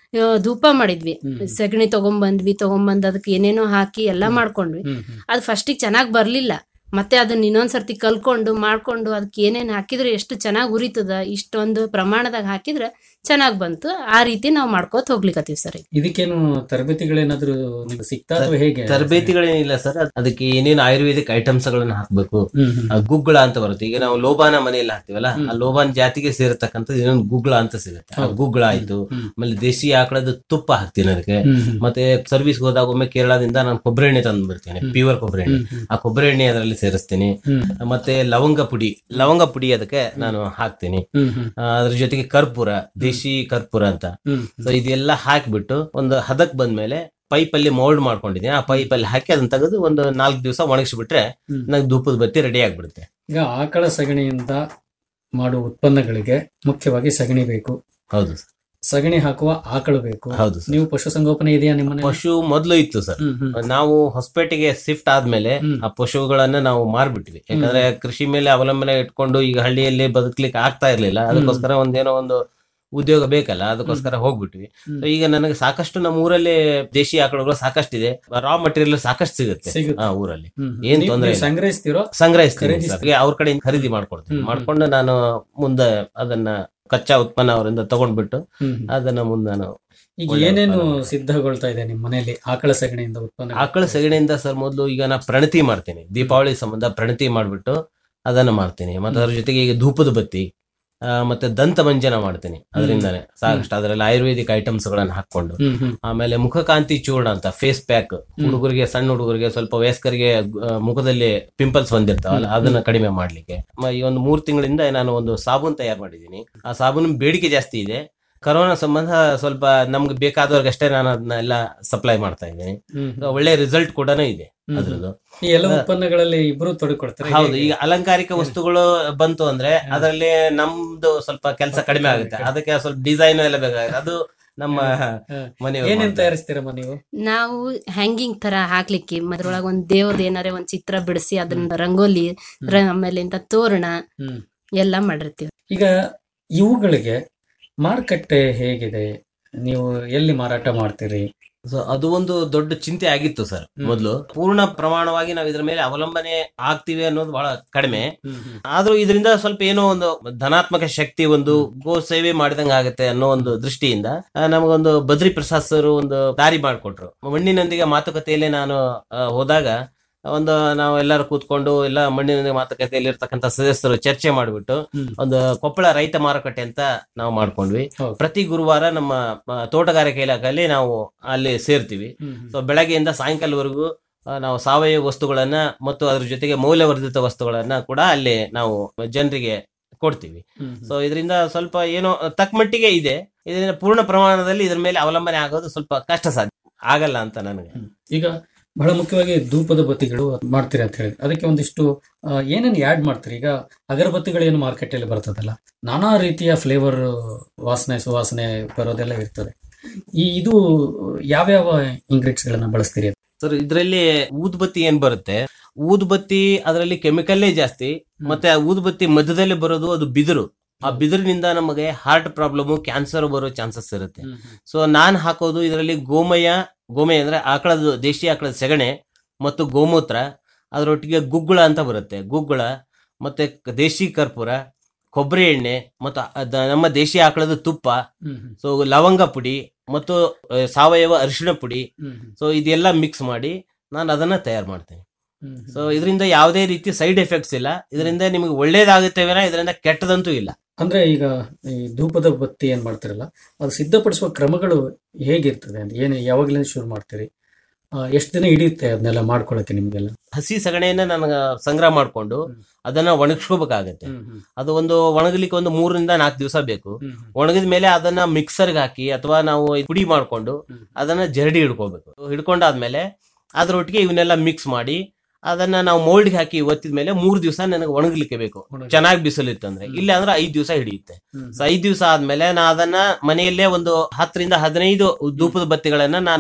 S16: ಆ, ಧೂಪ ಮಾಡಿದ್ವಿ ಸಗಣಿ ತಗೊಂಬಂದ್ವಿ ತಗೊಂಬಂದ್ ಅದಕ್ಕೆ ಏನೇನೋ ಹಾಕಿ ಎಲ್ಲಾ ಮಾಡ್ಕೊಂಡ್ವಿ ಅದು ಫಸ್ಟಿಗೆ ಚೆನ್ನಾಗ್ ಬರ್ಲಿಲ್ಲ ಮತ್ತೆ ಅದನ್ನ ಇನ್ನೊಂದ್ಸರ್ತಿ ಕಲ್ಕೊಂಡು ಮಾಡ್ಕೊಂಡು ಅದಕ್ಕೆ ಏನೇನ್ ಹಾಕಿದ್ರೆ ಎಷ್ಟು ಚೆನ್ನಾಗ್ ಉರಿತದ ಇಷ್ಟೊಂದು ಪ್ರಮಾಣದಾಗ ಹಾಕಿದ್ರೆ ಚೆನ್ನಾಗ್ ಬಂತು ಆ ರೀತಿ ನಾವು ಮಾಡ್ಕೋತ ಹೋಗ್ಲಿಕತ್ತೀವಿ ಸರ್ ಈಗ.
S14: ಇದಕ್ಕೇನು ತರಬೇತಿಗಳೇನಾದ್ರೂ ನಿಮ್ಗೆ ಸಿಗ್ತಾ ಅಥವಾ ಹೇಗೆ
S15: ತರಬೇತಿಗಳೇನಿಲ್ಲ ಸರ್ ಅದಕ್ಕೆ ಏನೇನು ಆಯುರ್ವೇದಿಕ್ ಐಟಮ್ಸ್ ಗಳನ್ನ ಹಾಕ್ಬೇಕು ಆ ಗುಗ್ಗಳ ಅಂತ ಬರುತ್ತೆ ಈಗ ನಾವು ಲೋಬಾನ ಮನೆಯಲ್ಲಿ ಹಾಕ್ತಿವಲ್ಲ ಆ ಲೋಬಾನ್ ಜಾತಿಗೆ ಸೇರತಕ್ಕಂಥದ್ದು ಇನ್ನೊಂದು ಗುಗ್ಗಳ ಅಂತ ಸಿಗುತ್ತೆ ಆ ಗುಗ್ಗಳ ಆಯ್ತು ಆಮೇಲೆ ದೇಶಿ ಆಕಳದ ತುಪ್ಪ ಹಾಕ್ತೀನಿ ಅದಕ್ಕೆ ಮತ್ತೆ ಸರ್ವಿಸ್ ಹೋದಾಗ ಒಮ್ಮೆ ಕೇರಳದಿಂದ ನಾನು ಕೊಬ್ಬರಿ ಎಣ್ಣೆ ತಂದು ಬರ್ತೀನಿ ಪ್ಯೂರ್ ಕೊಬ್ಬರಿ ಎಣ್ಣೆ ಆ ಕೊಬ್ಬರಿ ಎಣ್ಣೆ ಅದರಲ್ಲಿ ಸೇರಿಸ್ತೀನಿ ಮತ್ತೆ ಲವಂಗ ಪುಡಿ ಲವಂಗ ಪುಡಿ ಅದಕ್ಕೆ ನಾನು ಹಾಕ್ತೀನಿ ಆ, ಅದ್ರ ಜೊತೆಗೆ ಕರ್ಪೂರ ದೇಶಿ ಕರ್ಪೂರ ಅಂತ ಸೊ ಇದೆಲ್ಲ ಹಾಕ್ಬಿಟ್ಟು ಒಂದು ಹದಕ್ ಬಂದ್ಮೇಲೆ ಪೈಪ್ ಅಲ್ಲಿ ಮೋಲ್ಡ್ ಮಾಡ್ಕೊಂಡಿದ್ದೀನಿ ಆ ಪೈಪ್ ಅಲ್ಲಿ ಹಾಕಿ ಅದನ್ನ ತೆಗೆದು ಒಂದು ನಾಲ್ಕು ದಿವಸ ಒಣಗಿಸ್ಬಿಟ್ರೆ ನಂಗೆ ಧೂಪದ ಬತ್ತಿ ರೆಡಿ ಆಗ್ಬಿಡುತ್ತೆ
S14: ಈಗ ಆಕಳ ಸಗಣಿಯಿಂದ ಮಾಡುವ ಉತ್ಪನ್ನಗಳಿಗೆ ಮುಖ್ಯವಾಗಿ ಸಗಣಿ ಬೇಕು
S15: ಹೌದು
S14: ಸಗಣಿ ಹಾಕುವ ಆಕಳು ಬೇಕು
S15: ಹೌದು ಸರ್.
S14: ನೀವು ಪಶುಸಂಗೋಪನೆ ಇದೆಯಾ ನಿಮ್ಮ ಮನೆ
S15: ಪಶು ಮೊದಲು ಇತ್ತು ಸರ್ ನಾವು ಹೊಸಪೇಟೆಗೆ ಶಿಫ್ಟ್ ಆದ್ಮೇಲೆ ಆ ಪಶುಗಳನ್ನ ನಾವು ಮಾರ್ಬಿಟ್ವಿ ಯಾಕಂದ್ರೆ ಕೃಷಿ ಮೇಲೆ ಅವಲಂಬನೆ ಇಟ್ಕೊಂಡು ಈಗ ಹಳ್ಳಿಯಲ್ಲಿ ಬದುಕ್ಲಿಕ್ಕೆ ಆಗ್ತಾ ಇರ್ಲಿಲ್ಲ ಅದಕ್ಕೋಸ್ಕರ ಒಂದೇನೋ ಒಂದು ಉದ್ಯೋಗ ಬೇಕಲ್ಲ ಅದಕ್ಕೋಸ್ಕರ ಹೋಗ್ಬಿಟ್ವಿ So ಈಗ ನನಗೆ ಸಾಕಷ್ಟು ನಮ್ಮ ಊರಲ್ಲಿ ದೇಶಿ ಆಕಳುಗಳು ಸಾಕಷ್ಟಿದೆ ರಾ ಮಟೀರಿಯಲ್ ಸಾಕಷ್ಟು ಸಿಗುತ್ತೆ
S14: ಸಿಗುತ್ತೆ.
S15: ಆ ಊರಲ್ಲಿ
S14: ಹ್ಮ್.
S15: ಏನ್
S14: ನೀವು-
S15: ತೊಂದ್ರೆ
S14: ನೀವು
S15: ಇಲ್ಲ.
S14: ಸಂಗ್ರಹಿಸ್ತೀರೋ?
S15: ಸಂಗ್ರಹಿಸ್ತೀನಿ
S14: ಖರೀದಿಸ್ತೀರಾ?
S15: ಸರ್. ಅವ್ರ ಕಡೆಯಿಂದ ಖರೀದಿ ಮಾಡ್ಕೊಡ್ತೀನಿ ಮಾಡ್ಕೊಂಡು ನಾನು ಮುಂದೆ ಅದನ್ನ ಕಚ್ಚಾ ಉತ್ಪನ್ನ ಅವರಿಂದ ತಗೊಂಡ್ಬಿಟ್ಟು ಅದನ್ನ ಮುಂದೆ ನಾನು
S14: ಈಗ
S15: ಒಳ್ಳೆ
S14: ಏನೇನು
S15: ಉತ್ಪನ್ನ
S14: ಸಿದ್ಧಗೊಳ್ತಾ ಇದೆ ನಿಮ್ಮ ಮನೆಯಲ್ಲಿ ಆಕಳ ಸಗಣಿಯಿಂದ ಉತ್ಪನ್ನ
S15: ಆಕಳ ಸಗಣಿಯಿಂದ ಸರ್ ಮೊದಲು ಈಗ ನಾ ಪ್ರಣತಿ ಮಾಡ್ತೀನಿ ದೀಪಾವಳಿ ಸಂಬಂಧ ಪ್ರಣತಿ ಮಾಡ್ಬಿಟ್ಟು ಅದನ್ನ ಮಾಡ್ತೀನಿ ಮತ್ತೆ ಅದ್ರ ಜೊತೆಗೆ ಈಗ ಧೂಪದ ಬತ್ತಿ ಆ, ಮತ್ತೆ ದಂತ ಮಂಜನ ಮಾಡ್ತೀನಿ ಅದರಿಂದಾನೆ ಸಾಕಷ್ಟು ಅದರಲ್ಲಿ ಆಯುರ್ವೇದಿಕ್ ಐಟಮ್ಸ್ ಗಳನ್ನ ಹಾಕೊಂಡು
S14: ಹ್ಮ್, ಹ್ಮ್.
S15: ಆಮೇಲೆ ಮುಖಕಾಂತಿ ಚೂರ್ಣ ಅಂತ ಫೇಸ್ ಪ್ಯಾಕ್ ಹುಡುಗರಿಗೆ ಸಣ್ಣ ಹುಡುಗರಿಗೆ ಸ್ವಲ್ಪ ವಯಸ್ಕರಿಗೆ ಆ, ಮುಖದಲ್ಲಿ ಪಿಂಪಲ್ಸ್ ಬಂದಿರ್ತಾವಲ್ಲ ಅದನ್ನ ಕಡಿಮೆ ಮಾಡ್ಲಿಕ್ಕೆ ಮ- ಈ ಒಂದು ಮೂರ್ ತಿಂಗಳಿಂದ ನಾನು ಒಂದು ಸಾಬೂನ್ ತಯಾರು ಮಾಡಿದ್ದೀನಿ ಆ ಸಾಬೂನ್ ಬೇಡಿಕೆ ಜಾಸ್ತಿ ಇದೆ ಕರೋನಾ ಸಂಬಂಧ ಸ್ವಲ್ಪ ನಮ್ಗೆ ಬೇಕಾದವ್ರಿಗಷ್ಟೇ ನಾನು ಅದನ್ನ ಎಲ್ಲ ಸಪ್ಲೈ ಮಾಡ್ತಾ ಇದ್ದೀನಿ
S14: ಹ್ಮ್.
S15: So, ಒಳ್ಳೆ ರಿಸಲ್ಟ್ ಕೂಡ ಇದೆ
S14: ಹ್ಮ್.
S15: ಅದ್ರದ್ದು
S14: ಈ ಎಲ್ಲ ಉತ್ಪನ್ನಗಳಲ್ಲಿ ಇಬ್ರು ತೊಡಕೊಡ್ತಾರೆ
S15: ಹೌದು ಈಗ ಅಲಂಕಾರಿಕ ವಸ್ತುಗಳು ಬಂತು ಅಂದ್ರೆ ಅದರಲ್ಲಿ ನಮ್ದು ಸ್ವಲ್ಪ ಕೆಲಸ ಕಡಿಮೆ ಆಗುತ್ತೆ ಅದಕ್ಕೆ ಸ್ವಲ್ಪ ಡಿಸೈನ್ ಎಲ್ಲ ಬೇಕಾಗುತ್ತೆ ಅದು ನಮ್ಮ ಮನೆಯವರು
S14: ಏನೇನ್
S15: ಮಾಡ್ತಾರೆ.
S14: ತಯಾರಿಸ್ತೀರಮ್ಮ ನೀವು
S16: ನಾವು ಹ್ಯಾಂಗಿಂಗ್ ತರ ಹಾಕ್ಲಿಕ್ಕೆ ಅದ್ರೊಳಗ ಒಂದ್ ದೇವ್ರದ್ ಏನಾರ ಒಂದ್ ಚಿತ್ರ ಬಿಡಿಸಿ ಅದನ್ನ ರಂಗೋಲಿ ರ- ಆಮೇಲೆ ಇಂತ ತೋರಣ
S14: ಹ್ಮ್.
S16: ಎಲ್ಲಾ ಮಾಡಿರ್ತೀವಿ
S14: ಈಗ ಇವುಗಳಿಗೆ ಮಾರುಕಟ್ಟೆ ಹೇಗಿದೆ ನೀವು ಎಲ್ಲಿ ಮಾರಾಟ ಮಾಡ್ತೀರಿ
S15: ಸೊ ಅದು ಒಂದು ದೊಡ್ಡ ಚಿಂತೆ ಆಗಿತ್ತು ಸರ್ ಮೊದಲು ಪೂರ್ಣ ಪ್ರಮಾಣವಾಗಿ ನಾವು ಇದ್ರ ಮೇಲೆ ಅವಲಂಬನೆ ಆಗ್ತೀವಿ ಅನ್ನೋದು ಬಹಳ ಕಡಿಮೆ ಆದ್ರೂ ಇದರಿಂದ ಸ್ವಲ್ಪ ಏನೋ ಒಂದು ಧನಾತ್ಮಕ ಶಕ್ತಿ ಒಂದು ಗೋ ಸೇವೆ ಮಾಡಿದಂಗ ಆಗುತ್ತೆ ಅನ್ನೋ ಒಂದು ದೃಷ್ಟಿಯಿಂದ ಆ, ನಮಗೊಂದು ಬದ್ರಿ ಪ್ರಸಾದ್ ಸರ್ ಒಂದು ದಾರಿ ಮಾಡಿಕೊಟ್ರು ಮಣ್ಣಿನೊಂದಿಗೆ ಮಾತುಕತೆಯಲ್ಲಿ ನಾನು ಆ, ಹೋದಾಗ ಒಂದು ನಾವು ಎಲ್ಲರೂ ಕೂತ್ಕೊಂಡು ಎಲ್ಲ ಮಣ್ಣಿನೊಂದಿಗೆ ಮಾತುಕತೆಯಲ್ಲಿ ಇರ್ತಕ್ಕಂಥ ಸದಸ್ಯರು ಚರ್ಚೆ ಮಾಡಿಬಿಟ್ಟು ಒಂದು ಕೊಪ್ಪಳ ರೈತ ಮಾರುಕಟ್ಟೆ ಅಂತ ನಾವು ಮಾಡ್ಕೊಂಡ್ವಿ ಪ್ರತಿ ಗುರುವಾರ ನಮ್ಮ ಆ, ತೋಟಗಾರಿಕೆ ಇಲಾಖೆಯಲ್ಲಿ ನಾವು ಅಲ್ಲಿ ಸೇರ್ತೀವಿ ಸೊ ಬೆಳಗ್ಗೆಯಿಂದ ಸಾಯಂಕಾಲವರೆಗೂ ಆ, ನಾವು ಸಾವಯವ ವಸ್ತುಗಳನ್ನ ಮತ್ತು ಅದ್ರ ಜೊತೆಗೆ ಮೌಲ್ಯವರ್ಧಿತ ವಸ್ತುಗಳನ್ನ ಕೂಡ ಅಲ್ಲಿ ನಾವು ಜನರಿಗೆ ಕೊಡ್ತೀವಿ ಸೊ ಇದರಿಂದ ಸ್ವಲ್ಪ ಏನೋ ತಕ್ಕ ಮಟ್ಟಿಗೆ ಇದೆ ಇದರಿಂದ ಪೂರ್ಣ ಪ್ರಮಾಣದಲ್ಲಿ ಇದ್ರ ಮೇಲೆ ಅವಲಂಬನೆ ಆಗೋದು ಸ್ವಲ್ಪ ಕಷ್ಟ ಸಾಧ್ಯ ಆಗಲ್ಲ ಅಂತ ನನಗೆ
S14: ಈಗ ಬಹಳ ಮುಖ್ಯವಾಗಿ ಧೂಪದ ಬತ್ತಿಗಳು ಮಾಡ್ತೀರಿ ಅಂತ ಹೇಳಿ ಅದಕ್ಕೆ ಒಂದಿಷ್ಟು ಆ, ಏನೇನು ಆ್ಯಡ್ ಮಾಡ್ತೀರಿ ಈಗ ಅಗರಬತ್ತಿಗಳು ಏನು ಮಾರ್ಕೆಟಲ್ಲಿ ಬರ್ತದಲ್ಲ ನಾನಾ ರೀತಿಯ ಫ್ಲೇವರ್ ವಾಸನೆ ಸುವಾಸನೆ ಬರೋದೆಲ್ಲ ಇರ್ತದೆ ಈ ಇದು ಯಾವ್ಯಾವ ingredients ಗಳನ್ನ ಬಳಸ್ತೀರಿ
S15: ಸರ್ ಇದರಲ್ಲಿ ಊದ್ಬತ್ತಿ ಏನ್ ಬರುತ್ತೆ ಊದ್ಬತ್ತಿ ಅದರಲ್ಲಿ ಕೆಮಿಕಲ್ಲೇ ಜಾಸ್ತಿ ಮತ್ತೆ ಆ ಊದ್ಬತ್ತಿ ಮಧ್ಯದಲ್ಲಿ ಬರೋದು ಅದು ಬಿದಿರು ಆ ಬಿದಿರಿನಿಂದ ನಮಗೆ ಹಾರ್ಟ್ ಪ್ರಾಬ್ಲಮ್ ಕ್ಯಾನ್ಸರ್ ಬರೋ ಚಾನ್ಸಸ್ ಇರುತ್ತೆ ಸೊ ನಾನ್ ಹಾಕೋದು ಇದರಲ್ಲಿ ಗೋಮಯ ಗೋಮಯ ಅಂದ್ರೆ ಆಕಳದ ದೇಶಿ ಆಕಳದ ಸೆಗಣೆ ಮತ್ತು ಗೋಮೂತ್ರ ಅದರೊಟ್ಟಿಗೆ ಗುಗ್ಗುಳ ಅಂತ ಬರುತ್ತೆ ಗುಗ್ಗುಳ ಮತ್ತೆ ಕ- ದೇಶಿ ಕರ್ಪೂರ ಕೊಬ್ಬರಿ ಎಣ್ಣೆ ಮತ್ತು ಅದ- ನಮ್ಮ ದೇಶಿ ಆಕಳದ ತುಪ್ಪ ಸೊ ಲವಂಗ ಪುಡಿ ಮತ್ತು ಆ, ಸಾವಯವ ಅರಿಶಿಣ ಪುಡಿ ಸೊ ಇದೆಲ್ಲ ಮಿಕ್ಸ್ ಮಾಡಿ ನಾನು ಅದನ್ನ ತಯಾರು ಮಾಡ್ತೇನೆ ಸೊ ಇದರಿಂದ ಯಾವುದೇ ರೀತಿ ಸೈಡ್ ಎಫೆಕ್ಟ್ಸ್ ಇಲ್ಲ ಇದರಿಂದ ನಿಮಗೆ ಒಳ್ಳೇದಾಗುತ್ತೆ ವಿನ ಇದರಿಂದ ಕೆಟ್ಟದಂತೂ ಇಲ್ಲ
S14: ಅಂದ್ರೆ ಈಗ ಈ ಧೂಪದ ಬತ್ತಿ ಏನ್ ಮಾಡ್ತಿರಲ್ಲ ಅದು ಸಿದ್ಧಪಡಿಸುವ ಕ್ರಮಗಳು ಹೇಗಿರ್ತದೆ ಅಂತ ಏನು ಯಾವಾಗಲಿಂದ ಶುರು ಮಾಡ್ತೀರಿ ಎಷ್ಟು ದಿನ ಹಿಡಿಯುತ್ತೆ ಅದನ್ನೆಲ್ಲ ಮಾಡ್ಕೊಳಕ್ಕೆ ನಿಮ್ಗೆಲ್ಲ
S15: ಹಸಿ ಸಗಣಿಯನ್ನ ನಾನು ಸಂಗ್ರಹ ಮಾಡ್ಕೊಂಡು ಅದನ್ನ ಒಣಗಿಸ್ಕೋಬೇಕಾಗತ್ತೆ ಅದು ಒಂದು ಒಣಗಲಿಕ್ಕೆ ಒಂದು ಮೂರರಿಂದ ನಾಲ್ಕು ದಿವಸ ಬೇಕು ಒಣಗಿದ ಮೇಲೆ ಅದನ್ನ ಮಿಕ್ಸರ್ಗೆ ಹಾಕಿ ಅಥವಾ ನಾವು ಪುಡಿ ಮಾಡ್ಕೊಂಡು ಅದನ್ನ ಜರಡಿ ಹಿಡ್ಕೋಬೇಕು ಹಿಡ್ಕೊಂಡಾದ್ಮೇಲೆ ಅದ್ರೊಟ್ಟಿಗೆ ಇವನ್ನೆಲ್ಲ ಮಿಕ್ಸ್ ಮಾಡಿ ಅದನ್ನ ನಾವು ಮೋಲ್ಡ್ಗೆ ಹಾಕಿ ಒತ್ತಿದ ಮೇಲೆ ಮೂರ್ ದಿವಸ ನನಗೆ ಒಣಗಲಿಕ್ಕೆ ಬೇಕು ಚೆನ್ನಾಗಿ ಬಿಸಿಲಿತ್ತಂದ್ರೆ ಇಲ್ಲ ಅಂದ್ರೆ ಐದ್ ದಿವಸ ಹಿಡಿಯುತ್ತೆ ಸೊ ಐದ್ ದಿವಸ ಆದ್ಮೇಲೆ ನಾ ಅದನ್ನ ಮನೆಯಲ್ಲೇ ಒಂದು ಹತ್ತರಿಂದ ಹದಿನೈದು ಧೂಪದ ಬತ್ತಿಗಳನ್ನ ನಾನು